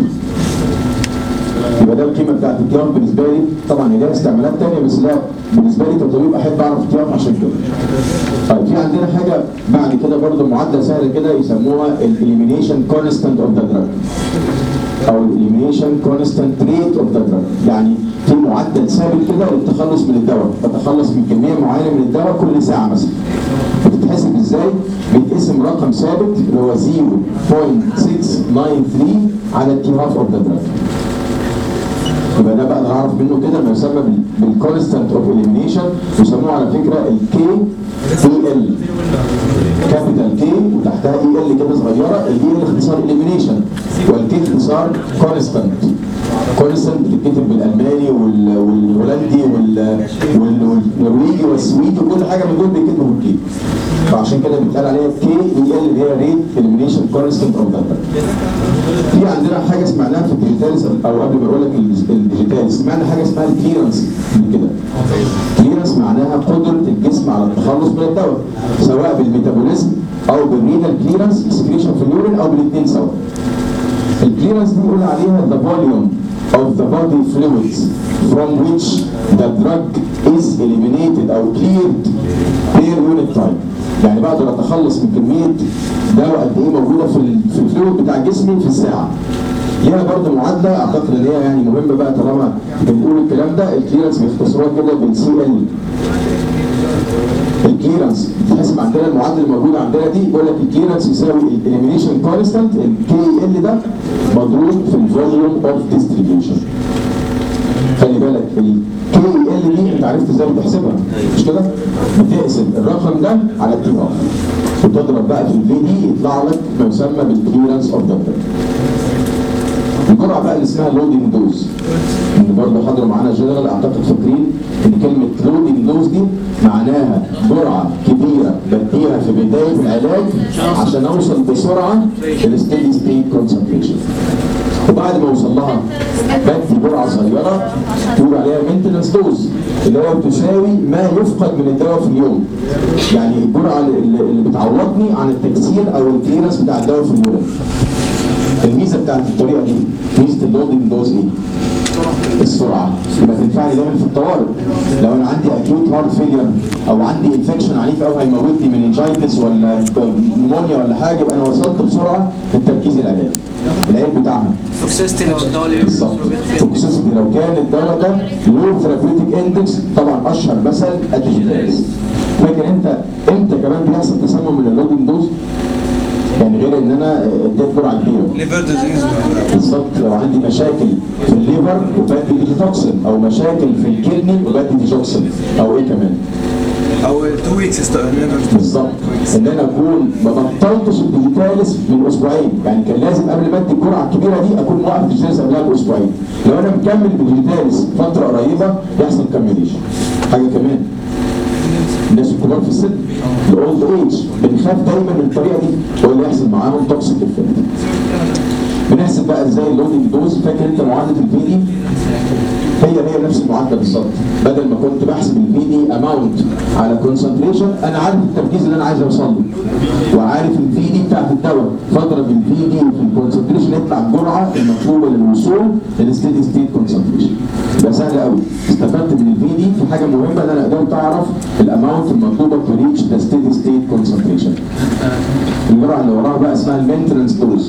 يبقى ده القيمه بتاعت التيار بالنسبه لي طبعا هي لها استعمالات ثانيه بس لا بالنسبه لي كطبيب احب اعرف التيار عشان كده. طيب في عندنا حاجه بعد كده برضه معادله سهله كده يسموها الاليمينيشن كونستانت اوف ذا دراج او الاليمينيشن كونستانت ريت اوف ذا دراج يعني في معدل ثابت كده للتخلص من الدواء بتخلص من كميه معينه من الدواء كل ساعه مثلا بتتحسب ازاي؟ بيتقسم رقم ثابت اللي هو 0.693 على التي هاف اوف ذا دراج يبقى ده بقى اللي هعرف منه كده ما يسمى بالكونستانت اوف اليمينيشن يسموه على فكره الكي اي ال كابيتال كي وتحتها اي ال كده صغيره الاي ال اختصار اليمينيشن والكي اختصار كونستانت كونستانت بتتكتب بالالماني وال- والهولندي وال- وال- والنرويجي والسويدي وكل حاجه من دول بيكتبوا بالكي فعشان كده بيتقال عليها كي اي ال اللي هي ريت اليمينيشن كونستانت اوف ذا في عندنا حاجه سمعناها في الديجيتاليس او قبل ما اقول لك الديجيتاليس سمعنا حاجه اسمها الكليرنس كده كليرنس معناها قدره الجسم على التخلص من الدواء سواء بالميتابوليزم او بالرينال كليرنس سكريشن في اليورين او بالاثنين سوا الكليرنس دي بنقول عليها the volume of the body fluids from which the drug is eliminated او cleared per unit time يعني بقدر اتخلص من كميه دواء قد ايه موجوده في ال- في الفلويد بتاع جسمي في الساعه ليها برضه معادله اعتقد ان هي يعني مهمه بقى طالما بنقول الكلام ده الكليرنس بيختصروها كده بالسي ال الكليرنس بتحسب عندنا المعادله الموجوده عندنا دي بيقول لك الكليرنس يساوي الاليمينيشن كونستانت الكي ال ده مضروب في الفوليوم اوف ديستريبيوشن خلي بالك الكي ال دي انت عرفت ازاي بتحسبها مش كده؟ بتقسم الرقم ده على التي ار وتضرب بقى في الفي دي يطلع لك ما يسمى بالكليرنس اوف ذا الجرعه بقى اللي اسمها لودنج دوز اللي برضه حضروا معانا جنرال اعتقد فاكرين ان كلمه لودنج دوز دي معناها جرعه كبيره بديها في بدايه العلاج عشان اوصل بسرعه للستيدي ستيت كونسنتريشن وبعد ما اوصل لها بدي جرعه صغيره تقول عليها مينتنس دوز اللي هو تساوي ما يفقد من الدواء في اليوم يعني الجرعه اللي اللي بتعوضني عن التكسير او الكليرنس بتاع الدواء في اليوم الميزه بتاعت الطريقه دي ميزه اللودنج دوز ايه؟ السرعه يبقى تنفعني دايما في الطوارئ لو انا عندي اكيوت هارت فيلير او عندي انفكشن عنيف قوي هيموتني من انجايتس ولا نمونيا ولا حاجه يبقى انا وصلت بسرعه للتركيز العلاجي العيب بتاعها توكسيستي لو الدواء اللي بالظبط توكسيسيتي لو كان الدواء ده لو ثيرابيوتيك اندكس طبعا اشهر مثل الديجيتالز فاكر انت امتى كمان بيحصل تسمم من اللودنج دوز؟ يعني غير ان انا اديت جرعه كبيره ليفر ديزيز بالظبط لو عندي مشاكل في الليفر وبدي ديجيتوكسين او مشاكل في الكدني وبدي ديجوكسين او ايه كمان او 2 ويكس ليفر بالظبط ان انا اكون ما بطلتش الديجيتالس من اسبوعين يعني كان لازم قبل ما ادي الجرعه الكبيره دي اكون موقف الديجيتالس قبلها باسبوعين لو انا مكمل بالديجيتالس فتره قريبه يحصل كاميليشن حاجه كمان الناس الكبار في السن الاولد ايج بنخاف دايما من الطريقه دي هو اللي يحصل معاهم توكسيك افكت بنحسب بقى ازاي اللودنج دوز فاكر انت معادله الفي دي هي هي نفس المعادله بالظبط بدل ما كنت بحسب الفي دي اماونت على كونسنتريشن انا عارف التركيز اللي انا عايز اوصل له وعارف الفي دي بتاعت الدواء فاضرب الفي دي في الكونسنتريشن يطلع الجرعه المطلوبه للوصول للستيدي ستيت كونسنتريشن يبقى سهل قوي استفدت من الفي دي في حاجه مهمه ان انا قدرت اعرف الاماونت المطلوبه تو ريتش ذا ستيدي ستيت كونسنتريشن الجرعه اللي وراها بقى اسمها المينتنس دوز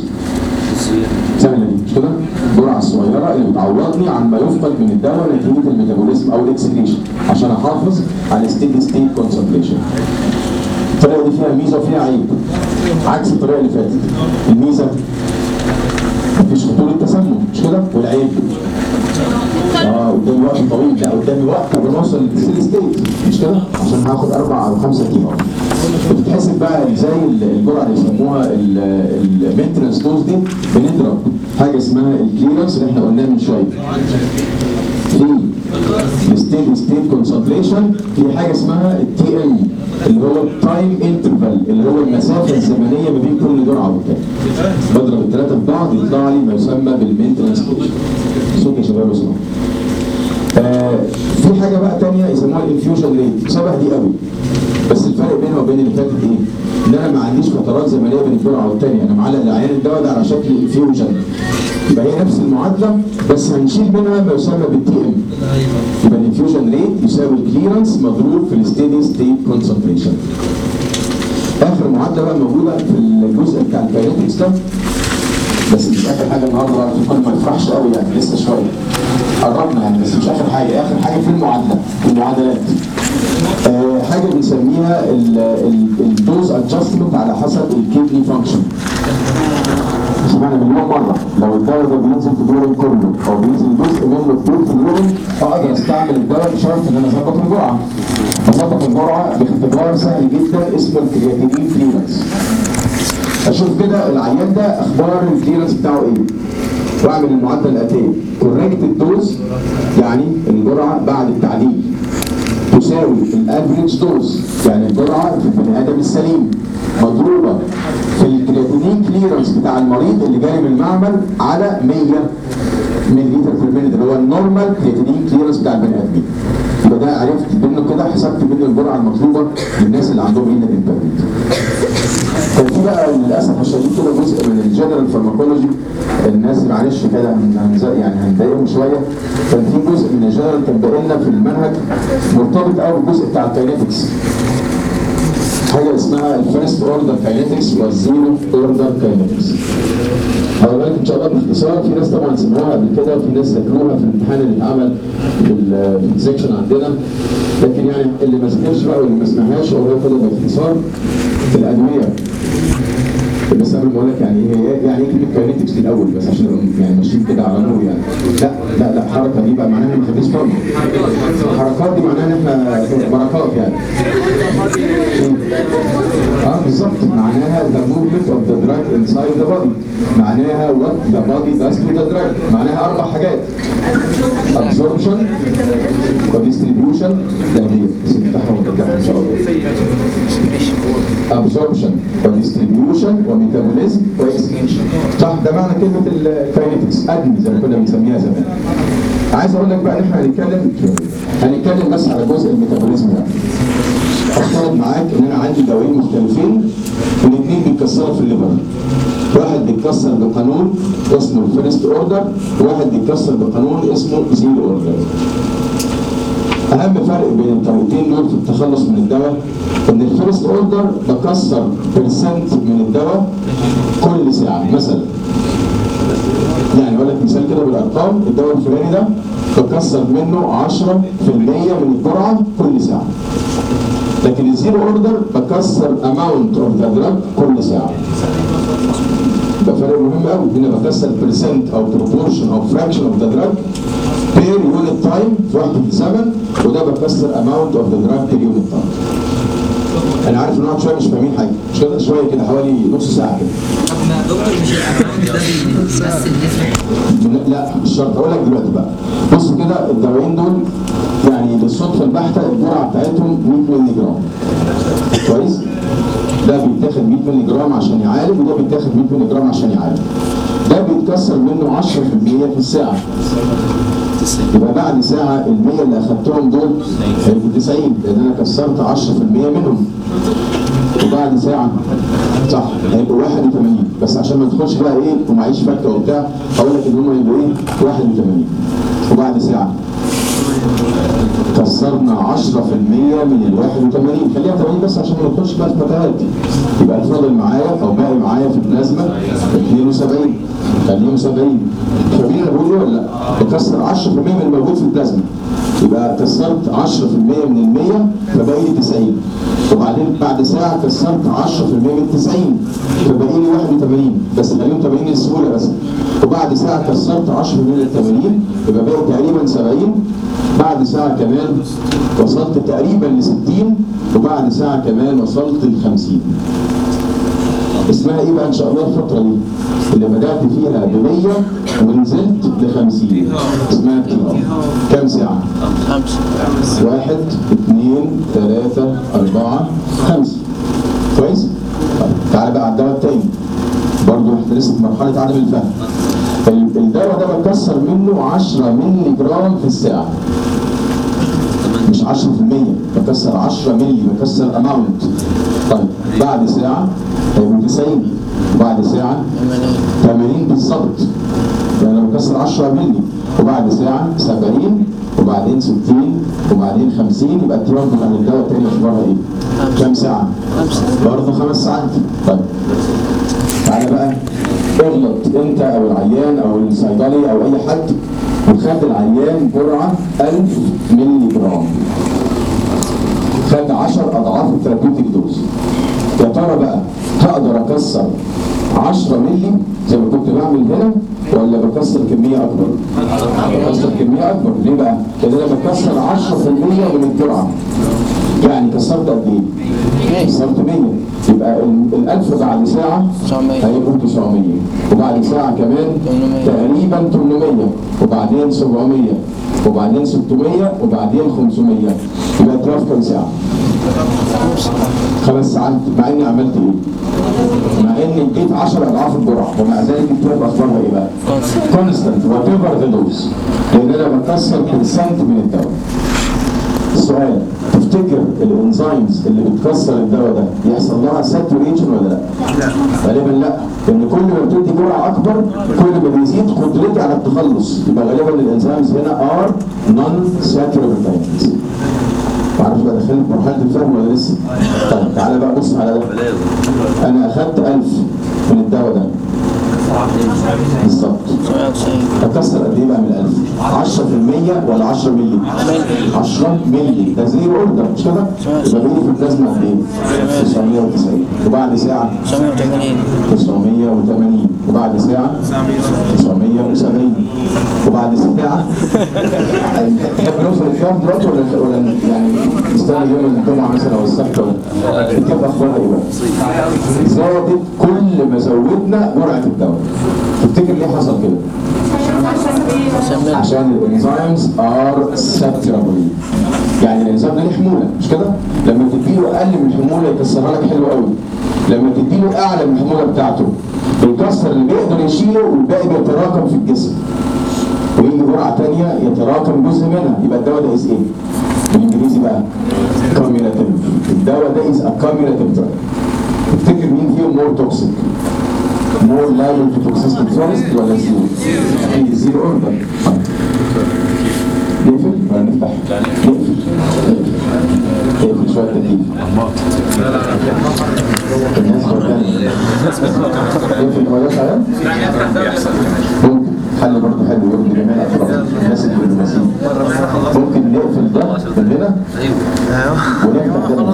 سهله دي مش كده؟ الجرعه الصغيره اللي بتعوضني عن ما يفقد من الدواء نتيجه الميتابوليزم او الاكسكريشن عشان احافظ على ستيدي ستيت كونسنتريشن الطريقه دي فيها ميزه وفيها عيب عكس الطريقه اللي فاتت الميزه مفيش خطوره تسمم مش كده؟ والعيب اه قدامي وقت طويل لا قدامي وقت قبل ما اوصل للستيدي ستيت مش كده؟ عشان هاخد اربع او خمسه كيلو بتتحسب بقى ازاي الجرعه اللي يسموها المينتنس دوز دي بنضرب حاجه اسمها الكليرنس اللي احنا قلناه من شويه في الستيدي ستيت كونسنتريشن في حاجه اسمها التي ام اللي هو التايم انترفال اللي هو المسافه الزمنيه ما بين كل جرعه والتانيه بضرب الثلاثه في بعض يطلع لي ما يسمى بالمينتنس دوز صوت يا شباب اسمعوا آه في حاجه بقى تانية يسموها الانفيوجن ريت شبه دي قوي بس الفرق بينها وبين اللي فاتت ايه؟ ان انا ما عنديش فترات زمنيه بين الجرعه والتانيه انا معلق العيان الدواء ده على شكل انفيوجن يبقى هي نفس المعادله بس هنشيل منها ما يسمى بالتي ام يبقى الانفيوجن ريت يساوي الكليرنس مضروب في الستيدي ستيت كونسنتريشن اخر معادله بقى موجوده في الجزء بتاع الكاينetics ده بس مش اخر حاجه النهارده بقى عشان كل ما يفرحش قوي يعني لسه شويه قربنا يعني بس مش اخر حاجه اخر حاجه في المعادله في المعادلات آه حاجه بنسميها الدوز ادجستمنت على حسب الكيدني فانكشن اشمعنى مليون مره لو الدواء ده بينزل في اليورين كله او بينزل جزء منه كتير في اليورين اقدر استعمل الدواء بشرط ان انا اظبط الجرعه اظبط الجرعه باختبار سهل جدا اسمه الكرياتينين كليرنس اشوف كده العيان ده اخبار الكليرنس بتاعه ايه واعمل المعادله الاتيه كوريكت الدوز يعني الجرعه بعد التعديل تساوي الافريج دوز يعني الجرعه في البني ادم السليم مضروبه في الكرياتينين كليرنس بتاع المريض اللي جاي من المعمل على 100 ملي لتر في المينت اللي هو النورمال كرياتينين كليرنس بتاع البني ادمين يبقى ده عرفت منه كده حسبت منه الجرعه المطلوبه للناس اللي عندهم رينال امباكت كان في بقى للاسف الشديد كده جزء من الجنرال فارماكولوجي الناس معلش كده هن يعني هنضايقهم شويه كان في جزء من الجنرال كان باقي لنا في المنهج مرتبط قوي بالجزء بتاع الكاينetics حاجه اسمها الفيرست اوردر كاينetics والزيرو اوردر كاينetics هقول لك ان شاء الله باختصار في ناس طبعا سمعوها قبل كده وفي ناس ذاكروها في الامتحان اللي اتعمل في ال- في السكشن عندنا لكن يعني اللي ما ذاكرش بقى واللي ما سمعهاش هو كده باختصار في الادويه بس قبل ما اقول لك يعني هي يعني ايه كلمه كاينيتكس دي الاول بس عشان نبقى يعني ماشيين كده على نور يعني لا لا لا حركه دي بقى معناها ما خدناش فرق الحركات دي معناها ان احنا بركات يعني اه بالظبط معناها the movement of the drug inside the body معناها what the body does to the drug معناها اربع حاجات absorption وdistribution ده هي بس نفتحها ونرجعها ان شاء الله absorption وdistribution وميتابوليزم واكسكريشن صح ده معنى كلمه الكاينيتكس ادمي زي ما كنا بنسميها زمان عايز اقول لك بقى ان احنا هنتكلم هنتكلم بس على جزء الميتابوليزم ده افترض معاك ان انا عندي دوايين مختلفين والاثنين بيتكسروا في الليفر واحد بيتكسر بقانون اسمه الفيرست اوردر وواحد بيتكسر بقانون اسمه زيرو اوردر اهم فرق بين الطريقتين دول في التخلص من الدواء ان الفيرست اوردر بكسر برسنت من الدواء كل ساعه مثلا يعني اقول لك مثال كده بالارقام الدواء الفلاني ده بكسر منه 10% من الجرعه كل ساعه لكن الزيرو اوردر بكسر اماونت اوف ذا دراج كل ساعه ده فرق مهم قوي هنا بكسر برسنت او بروبورشن او فراكشن اوف ذا دراج بير يونت تايم في وحده الزمن وده بكسر اماونت اوف ذا دراج بير يونت تايم انا عارف ان احنا شويه مش فاهمين حاجه مش كده شويه كده حوالي نص ساعه كده طب ما دكتور مش الامراض ده بيمثل الجسم لا مش شرط اقول لك دلوقتي بقى بص كده الدوايين دول يعني بالصدفه البحته الجرعه بتاعتهم 100 مللي جرام كويس ده بيتاخد 100 مللي جرام عشان يعالج وده بيتاخد 100 مللي جرام عشان يعالج ده بيتكسر منه 10% في الساعه يبقى بعد ساعه ال 100 اللي اخدتهم دول هيبقوا 90 لان انا كسرت 10% منهم وبعد ساعة صح هيبقوا 81 بس عشان ما تدخلش بقى ايه ومعيش فكة وبتاع هقول لك ان هم يبقوا ايه 81 وبعد ساعة كسرنا 10% من ال 81 خليها 80 بس عشان ما ندخلش بقى في متاهات يبقى فاضل معايا او باقي معايا في البلازما 72 خليهم 70 فاهمين انا بقول ايه ولا لا؟ بكسر 10% من الموجود في البلازما يبقى كسرت 10% من ال 100 فباقي لي 90 وبعدين بعد ساعة كسرت 10% من 90 فباقي لي 81 بس خليهم 80 للسهولة بس وبعد ساعة كسرت 10% من ال 80 يبقى باقي تقريبا 70 بعد ساعة كمان وصلت تقريبا ل 60 وبعد ساعة كمان وصلت ل 50 اسمها ايه بقى ان شاء الله الفترة دي اللي بدأت فيها ب 100 ونزلت ل 50 اسمها ابتهار كام ساعة؟ واحد اثنين ثلاثة أربعة خمسة كويس؟ طيب تعالى بقى على الدواء التاني برضه احنا لسه في مرحلة عدم الفهم ال- الدواء ده بكسر منه 10 مللي جرام في الساعة مش 10% بكسر 10 مللي بكسر اماونت طيب بعد ساعة هيبقوا 90 وبعد ساعة 80 بالظبط يعني انا بكسر 10 مللي وبعد ساعة 70 وبعدين 60 وبعدين 50 يبقى التيار بتاع الدواء التاني اخبارها ايه؟ كام ساعة؟ برضه خمس ساعات طيب تعالى بقى اغلط انت او العيان او الصيدلي او اي حد وخد العيان جرعة 1000 مللي جرام خد 10 اضعاف الثيرابيوتيك دوز يا ترى بقى هقدر اكسر 10 مللي زي ما كنت بعمل هنا ولا بكسر كميه اكبر؟ بكسر كميه اكبر ليه بقى؟ لان انا بكسر 10% من الجرعه يعني كسرت قد ايه؟ كسرت 100 يبقى ال- ال 1000 بعد ساعه 900. هيبقوا 900 وبعد ساعه كمان 800. تقريبا 800 وبعدين 700 وبعدين 600 وبعدين 500 يبقى اتراف كام ساعه؟ خمس ساعات مع اني عملت ايه؟ مع اني اديت 10 اضعاف الجرعه ومع ذلك التراف اخبارها ايه بقى؟ كونستنت وات ايفر ذا دوز لان انا بكسر برسنت من الدواء السؤال تفتكر الانزيمز اللي بتكسر الدواء ده يحصل لها ساتوريشن ولا لا؟ غالبا لا لان كل ما بتدي جرعه اكبر كل ما بيزيد قدرتي على التخلص يبقى غالبا الانزيمز هنا ار نون ساتوريبل معرفش بقى دخلت في مرحله الفهم ولا لسه؟ طيب تعالى بقى بص على ده انا اخدت 1000 من الدواء ده بالظبط هكسر قد ايه بقى من 1000 10% ولا 10 مللي 10 مللي ده زيرو اوردر مش كده يبقى بيجي في البلازما قد ايه 990 وبعد ساعه 980 980 وبعد ساعه 970 وبعد ساعه تحب نوصل الكام دلوقتي ولا ولا يعني نستنى يوم الجمعه مثلا او السبت ولا كيف اخبارها ايه بقى؟ زادت كل ما زودنا جرعه الدواء تفتكر ليه حصل كده؟ عشان الانزيمز ار ساترابل يعني الانزيم ده ليه حموله مش كده؟ لما تديله اقل من الحموله يكسرها لك حلو قوي لما تديله اعلى من الحموله بتاعته بيكسر اللي بيقدر يشيله والباقي بيتراكم في الجسم ويجي جرعه ثانيه يتراكم جزء منها يبقى الدواء ده از ايه؟ بالانجليزي بقى كوميولاتيف الدواء ده از ا كوميولاتيف دراج تفتكر مين فيهم مور توكسيك؟ مور لايبل تو توكسيستي فيرست ولا زيرو؟ اكيد زيرو اوردر نقفل ولا نفتح؟ نقفل نقفل شويه تكييف الناس غلبانه نقفل الموضوع شغال؟ ممكن حل برضه حلو يرضي جميع الاطراف الناس اللي بالمسيح ممكن نقفل ده من هنا ونفتح ده من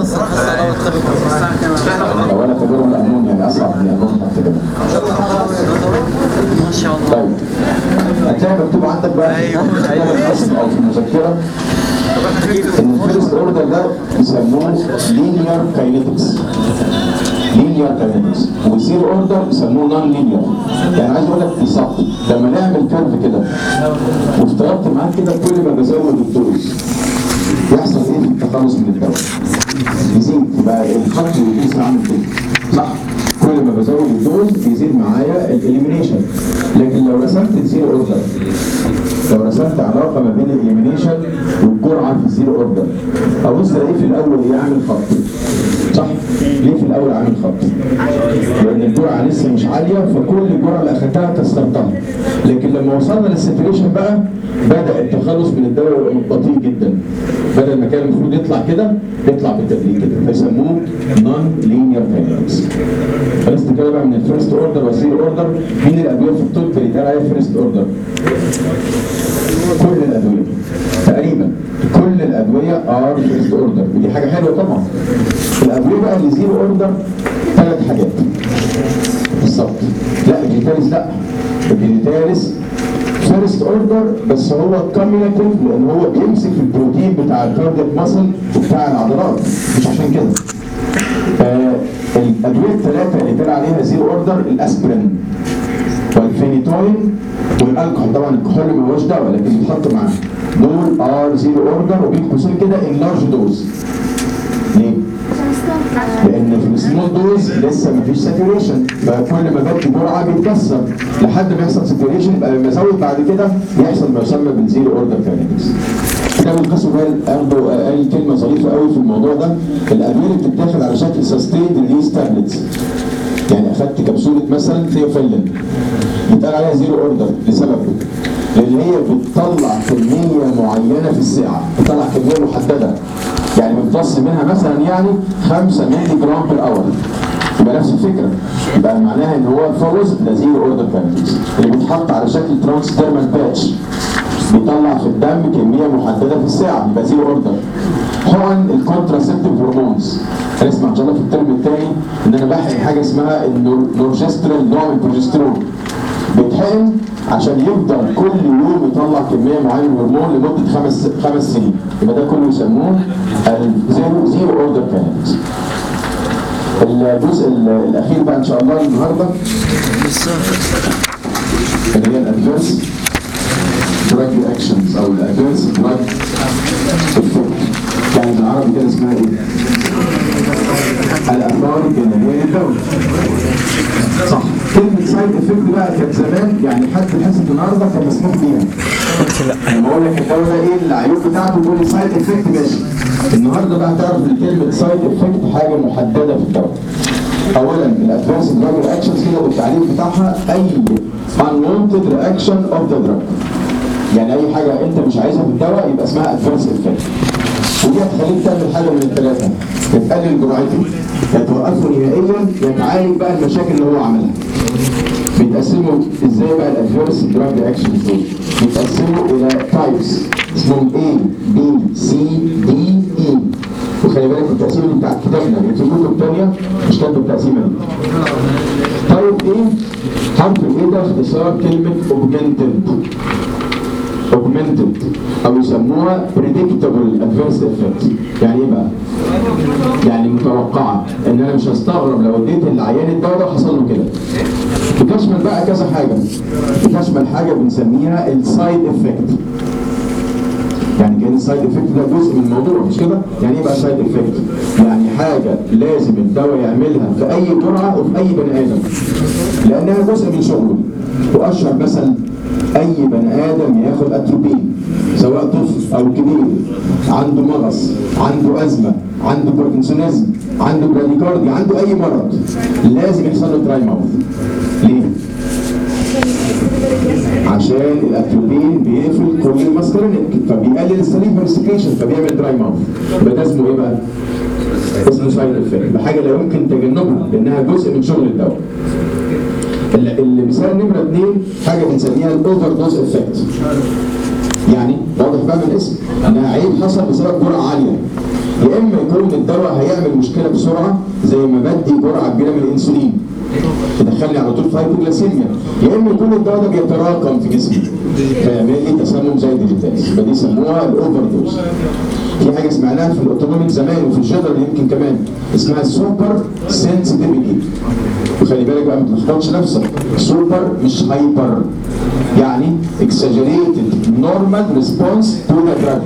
هنا. لو انا تجربه القانون يعني اصعب من القانون تحت كده ما شاء الله طيب هتلاقي مكتوب عندك بقى في كتاب الفصل او في المذكره ان الفيرست اوردر ده بيسموه لينير كاينيتكس لينير كاينيتكس والزيرو اوردر بيسموه نون لينير يعني عايز اقول لك بالظبط لما نعمل كيرف كده وافترضت معاك كده كل ما بزود الدوز يحصل ايه في التخلص من الدواء؟ يزيد يبقى الخط والجسم عامل كده صح؟ كل ما بزود الدوز بيزيد معايا الاليمينيشن لكن لو رسمت الزيرو اوردر لو رسمت علاقه ما بين الاليمينيشن والجرعه في الزيرو اوردر ابص الاقيه في الاول يعمل خط صح؟ ليه في الاول عامل خط؟ لان الجرعه لسه مش عاليه فكل جرعه اللي اخدتها كسرتها لكن لما وصلنا للساتوريشن بقى بدا التخلص من الدواء يبقى بطيء جدا بدل ما كان المفروض يطلع كده يطلع بالتدريج كده فيسموه نون لينير كاينetics خلصت كده بقى من الفيرست اوردر والزيرو اوردر مين الادويه في الطب اللي اتقال عليها فيرست اوردر؟ كل الادويه تقريبا كل الادويه ار فيرست اوردر ودي حاجه حلوه طبعا الادويه بقى اللي زيرو اوردر ثلاث حاجات بالظبط لا الجيتاريس لا الجيتاريس فيرست اوردر بس هو كوميونيتيف لان هو بيمسك في البروتين بتاع الكاردياك ماسل وبتاع العضلات مش عشان كده آه الادويه الثلاثه اللي طلع عليها زيرو اوردر الاسبرين والفينيتوين والالكحول طبعا الكحول ما هوش دواء لكن بيتحط معاه دول ار زيرو اوردر وبين قوسين كده ان لارج دوز ليه؟ لان في السمول دوز لسه مفيش ساتوريشن فكل ما بدي جرعه بيتكسر لحد ما يحصل ساتوريشن يبقى لما ازود بعد كده يحصل ما يسمى بالزيرو اوردر كاينetics كتاب القسم قال برضه قال كلمه ظريفه قوي في الموضوع ده الادويه اللي بتتاخد على شكل سستيند ريليز تابلتس يعني اخدت كبسوله مثلا ثيوفيلين بيتقال عليها زيرو اوردر لسبب لان هي بتطلع كميه معينه في الساعه بتطلع كميه محدده يعني بتبص منها مثلا يعني 5 مللي جرام بير اور يبقى نفس الفكره يبقى معناها ان هو فوز ده زيرو اوردر كاينetics اللي بيتحط على شكل ترانس تيرمال باتش بيطلع في الدم كميه محدده في الساعه يبقى زيرو اوردر حقن الكونتراسيبتيف هرمونز هنسمع ان شاء الله في الترم الثاني ان انا بحقن حاجه اسمها النورجسترال نوع من البروجسترون بيتحقن عشان يفضل كل يوم يطلع كميه معينه من الهرمون لمده خمس خمس سنين يبقى ده كله يسموه الزيرو زيرو اوردر كاينتكس الجزء ال- الاخير بقى ان شاء الله النهارده اللي هي الادفيرس دراج رياكشنز او الادفيرس دراج افكت يعني بالعربي كده اسمها ايه؟ الاثار الجانبيه للدوله صح كلمه سايد افكت بقى كانت زمان يعني حد حصه النهارده كان مسموح بيها لما اقول لك الدواء ده ايه العيوب بتاعته تقول لي سايد افكت ماشي النهارده بقى هتعرف ان كلمه سايد افكت حاجه محدده في الدواء اولا الادفانس دراج رياكشنز كده والتعريف بتاعها اي unwanted reaction of the drug يعني اي حاجه انت مش عايزها في الدواء يبقى اسمها ادفانس افكت ودي هتخليك تعمل حاجه من الثلاثه يا تقلل جرعته يا توقفه نهائيا يا تعالج بقى المشاكل اللي هو عملها بيتقسموا ازاي بقى الادفيرس دراج رياكشنز دول؟ بيتقسموا الى تايبس اسمهم A B C D E وخلي بالك التقسيمه دي بتاعت كتابنا اللي في كتب تانية مش كاتبه التقسيمه دي. تايب A حرف الايه ده اختصار كلمه اوجمنتد augmented او يسموها predictable adverse effect يعني ايه بقى؟ يعني متوقعه ان انا مش هستغرب لو اديت العيان الدواء ده وحصل له كده بتشمل بقى كذا حاجه بتشمل حاجه بنسميها السايد افكت يعني كان السايد افكت ده جزء من الموضوع مش كده؟ يعني ايه بقى سايد افكت؟ يعني حاجه لازم الدواء يعملها في اي جرعه وفي اي بني ادم لانها جزء من شغله واشهر مثل اي بني ادم ياخد اتروبين سواء طفل او كبير عنده مغص عنده ازمه عنده باركنسونيزم عنده براديكاردي عنده اي مرض لازم يحصل له تراي ماوث ليه؟ عشان الاتروبين بيقفل كل الماسكرينيك فبيقلل السليم فيرستيكيشن فبيعمل دراي ماوث يبقى ده اسمه ايه بقى؟ اسمه سايد افكت بحاجه لا يمكن تجنبها لانها جزء من شغل الدواء اللي اللي مثال نمره اثنين حاجه بنسميها الاوفر دوز افكت يعني واضح بقى من الاسم انها عيب حصل بسبب جرعه عاليه يا اما يكون الدواء هيعمل مشكله بسرعه زي ما بدي جرعه كبيره من الانسولين تدخلني على طول في هايبوجلاسيميا يا اما يكون الدواء ده بيتراكم في جسمي فيعمل لي تسمم زي الديجيتالز يبقى دي يسموها الاوفر دوز في حاجه سمعناها في الاوتونوميك زمان وفي الجنرال يمكن كمان اسمها سوبر سنسيتيفيتي وخلي بالك بقى ما تلخبطش نفسك سوبر مش هايبر يعني exaggerated normal response to the drug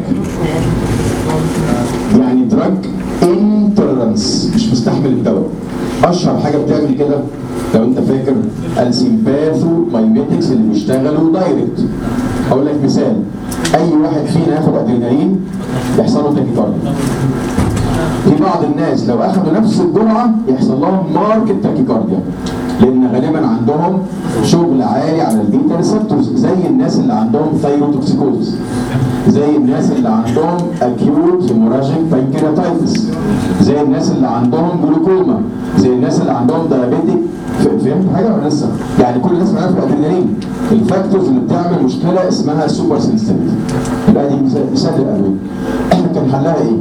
يعني دراج انتولرانس مش مستحمل الدواء اشهر حاجه بتعمل كده لو انت فاكر السيمباثو مايميتكس اللي بيشتغلوا دايركت اقول لك مثال اي واحد فينا ياخد ادرينالين يحصل له تاكيكارديا في بعض الناس لو اخذوا نفس الجرعه يحصل لهم ماركت تاكيكارديا لان غالبا عندهم شغل عالي على البيتا ريسبتورز زي الناس اللي عندهم ثايروتوكسيكوز زي الناس اللي عندهم اكيوت هيموراجيك بانكرياتايتس زي الناس اللي عندهم جلوكوما زي الناس اللي عندهم دايابيتيك فهمت حاجه ولا لسه؟ يعني كل الناس معانا في الادرينالين الفاكتورز اللي بتعمل مشكله اسمها سوبر سنسيتيفيتي يبقى دي مثال مثال للادويه احنا كان حلها ايه؟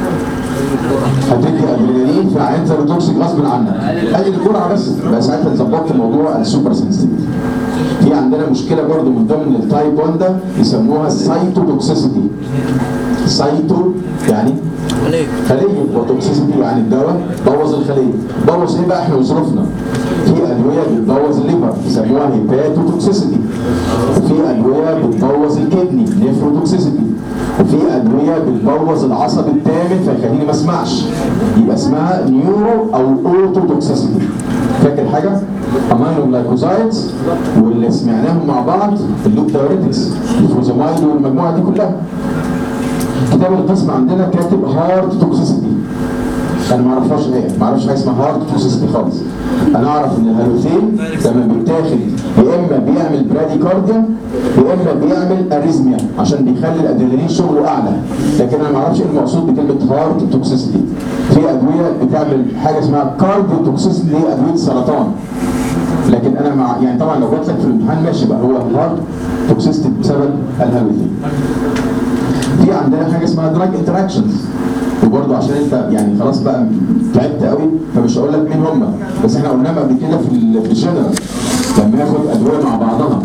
هتدي ادرينالين في عين ثيروتوكسيك غصب عنك ادي الجرعه بس بقى ساعتها ظبطت موضوع السوبر سنسيتيفيتي في عندنا مشكله برضو من ضمن التايب 1 ده يسموها السايتوتوكسيسيتي سايتو يعني خليه وتوكسيسيتي يعني الدواء بوظ الخليه بوظ ايه بقى احنا وظروفنا في ادويه بتبوظ الليفر يسموها هيباتوتوكسيسيتي وفي ادويه بتبوظ الكدني نيفروتوكسيسيتي وفي ادويه بتبوظ العصب الثامن فيخليني ما اسمعش يبقى اسمها نيورو او اوتوتوكسيسيتي فاكر حاجه؟ امينو جلايكوزايدز واللي سمعناهم مع بعض اللوب دايوريتكس الفوزامايد والمجموعه دي كلها كتاب القسم عندنا كاتب هارد توكسيسيتي انا ما اعرفهاش ايه ما اعرفش حاجه اسمها هارد توكسيسيتي خالص انا اعرف ان الهالوثين لما بيتاخد يا اما بيعمل براديكارديا يا اما بيعمل اريزميا عشان بيخلي الادرينالين شغله اعلى لكن انا ما اعرفش ايه المقصود بكلمه هارد توكسيسيتي في ادويه بتعمل حاجه اسمها كارديو توكسيسيتي اللي هي ادويه سرطان لكن انا مع يعني طبعا لو جات لك في الامتحان ماشي بقى هو هارد توكسيستي بسبب الهالوثين في عندنا حاجه اسمها دراج انتراكشنز وبرضه عشان انت يعني خلاص بقى تعبت قوي فمش هقول لك مين هم بس احنا قلناهم قبل كده في ال- في الجنرال لما ياخد ادويه مع بعضها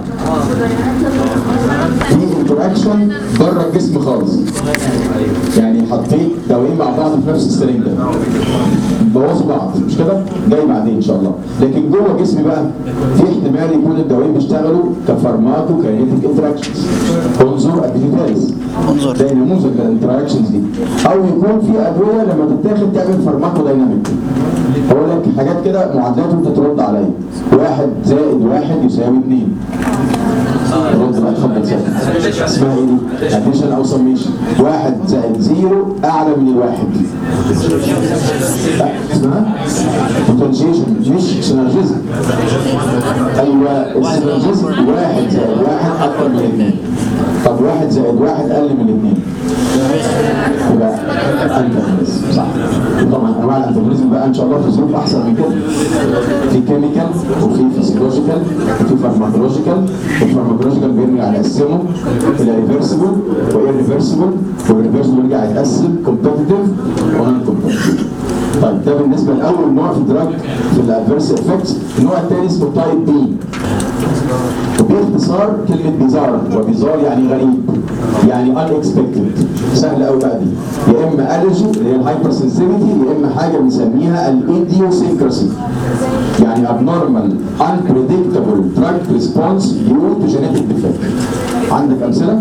في انتراكشن بره الجسم خالص يعني حطيت دوايين مع بعض في نفس السرنجه بوظوا بعض مش كده؟ جاي بعدين ان شاء الله لكن جوه جسمي بقى في احتمال يكون الدوايين بيشتغلوا كفارماكو كاينيتيك انتراكشنز انظر ابيتيتالز انظر. ده نموذج للانتراكشنز دي او يكون في ادويه لما تتاخد تعمل فارماكو دايناميك اقول لك حاجات كده معادلات وانت ترد عليا واحد زائد واحد يساوي اثنين رد بقى اتفضل ساكت اسمها ايه دي؟ اديشن او سميشن واحد زائد زيرو اعلى من الواحد لا، اسمها بوتنشيشن مش سينرجيزم ايوه السينرجيزم واحد زائد واحد اكتر من اثنين طب طب واحد زائد واحد اقل من اثنين يبقى انتاجونيزم صح طبعا انواع الانتاجونيزم بقى ان شاء الله في ظروف احسن من كده في كيميكال وفي فيسيولوجيكال وفي فارماكولوجيكال الفارماكولوجيكال بيرجع يقسمه الى ريفرسبل وايرفرسبل والريفرسبل يرجع يتقسم كومبتيتيف ونون كومبتيتيف طيب ده بالنسبه لاول نوع في الدراج في الادفيرس افكتس النوع الثاني اسمه تايب بي باختصار كلمة بيزار وبيزار يعني غريب يعني unexpected سهل قوي بقى دي يا اما الرجي اللي هي الهايبر سنسيتيفيتي يا اما حاجه بنسميها الايديوسينكراسي يعني abnormal unpredictable drug response due to genetic defect عندك امثله؟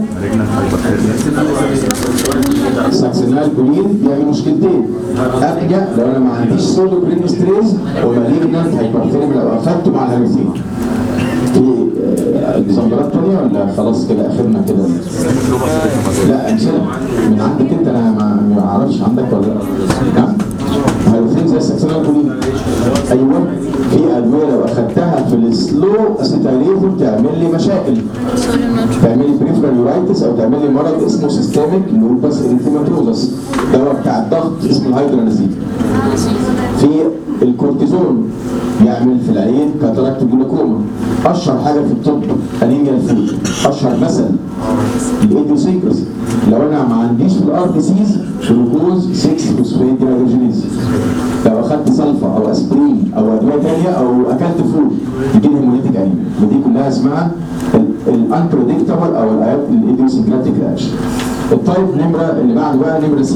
ساكسينال كولين بيعمل مشكلتين ارجع لو انا ما عنديش سودو برين ستريس ومالجنت هايبرثيرميا لو اخدته مع الهيروسين في آه، اكزامبلات تانية ولا خلاص كده اخرنا كده؟ لا امثله من عندك انت انا ما ما اعرفش عندك ولا لا؟ نعم؟ هيروسين زي الساكسينال كولين ايوه في ادويه لو اخدتها في السلو اسيتاليزم تعمل لي مشاكل تعمل لي بريفرال يورايتس او تعمل لي مرض اسمه سيستميك لوبس اريثيماتوزس دواء بتاع الضغط اسمه الهيدرانازين في الكورتيزون يعمل في العين كاتاراكت جلوكوما اشهر حاجه في الطب انيميا الفول اشهر مثل الايديوسينكراسي لو انا ما عنديش في الار بي سيز جلوكوز 6 فوسفيت ديهيدروجينيز لو اخدت سلفا او اسبرين او ادويه ثانيه او اكلت فول يجي لي هيموليتيك انيميا ودي كلها اسمها الانبريدكتبل او الايديوسينكراتيك رياكشن التايب نمره اللي بعد بقى نمره سي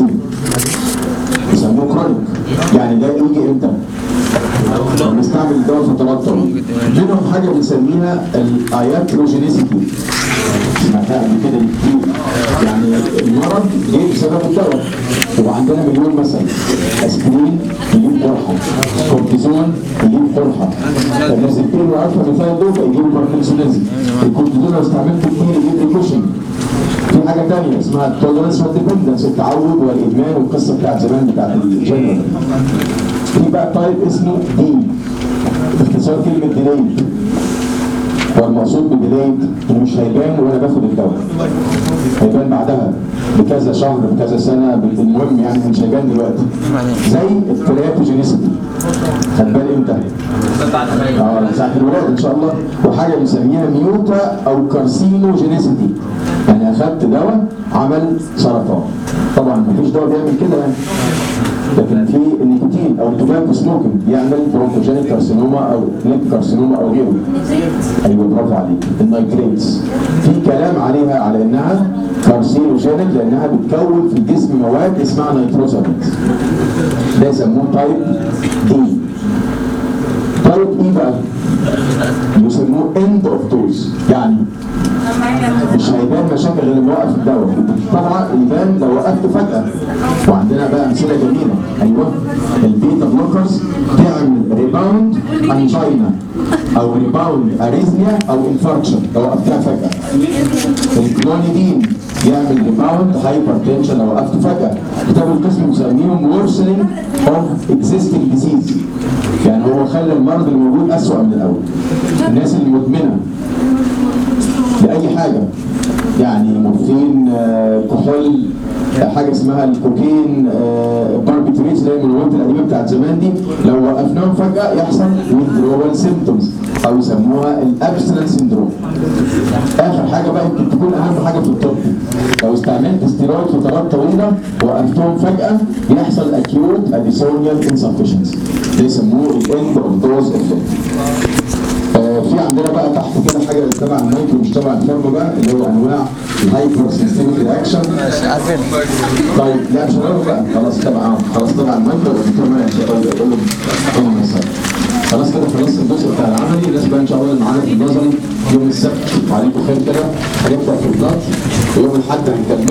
يسموه كرونيك يعني ده يجي امتى؟ بنستعمل الدواء فترات طويله منهم حاجه بنسميها الاياتروجينيسيتي سمعتها قبل كده كتير يعني المرض جه بسبب الدواء وعندنا مليون مثل اسبرين يجيب قرحه كورتيزون يجيب قرحه النازلتين وعارفه مثال دول يجيبوا باركنسونيزم الكورتيزون لو استعملته كتير يجيب ريكوشن في حاجه ثانيه اسمها التولرنس والديبندنس التعود والادمان والقصه بتاعت زمان بتاعت الجنرال في بقى تايب اسمه دي باختصار كلمه ديليد والمقصود بديليد ومش هيبان وانا باخد الدواء هيبان بعدها بكذا شهر بكذا سنه المهم يعني مش هيبان دلوقتي زي الكرياتوجينيسيتي خد بالي امتى؟ اه ساعه الولاده ان شاء الله وحاجه بنسميها ميوتا او كارسينوجينيسيتي يعني اخدت دواء عمل سرطان طبعا مفيش دواء بيعمل كده يعني لكن في النيكوتين او التوباكو سموكينج يعمل برونكوجينيك كارسينوما او ليب كارسينوما او غيره ايوه برافو عليك النايتريتس في كلام عليها على انها كارسينوجينيك لانها بتكون في الجسم مواد اسمها نيتروزاميد ده يسموه تايب دي تايب ايه بقى؟ يسموه اند اوف دوز يعني مش هيبان مشاكل غير لما اوقف الدواء طبعا يبان لو وقفت فجاه وعندنا بقى امثله جميله ايوه البيتا بلوكرز تعمل ريباوند انجينا او ريباوند اريزميا او انفاركشن لو وقفتها فجاه الكلونيدين يعمل ريباوند هايبر تنشن لو وقفت فجاه كتاب القسم مسميهم worsening of existing disease يعني هو خلى المرض اللي موجود اسوأ من الاول الناس المدمنه لاي حاجه يعني مورفين آه، كحول آه، حاجه اسمها الكوكين آه، باربيتريتس اللي هي المنومات القديمه بتاعت زمان دي لو وقفناهم فجاه يحصل withdrawal سيمتومز او يسموها الابستنال سيندروم اخر حاجه بقى يمكن تكون اهم حاجه في الطب لو استعملت ستيرويد فترات طويله وقفتهم فجاه يحصل acute additional insufficiency ده يسموه الاند اوف دوز افكت آه، في عندنا بقى تحت كده حاجه تبع المايكرو مش تبع الفارما بقى اللي هو انواع الهايبر سيستميك رياكشن عارفين طيب لا مش هنقول بقى خلاص تبع آه، خلاص تبع المايكرو الدكتور مالك يقول لهم اللهم صل خلاص كده خلصت الجزء بتاع العملي الناس بقى ان شاء الله اللي معانا في النظري يوم السبت وعليكم خير كده هنبدا في البلاط ويوم الاحد هنكمل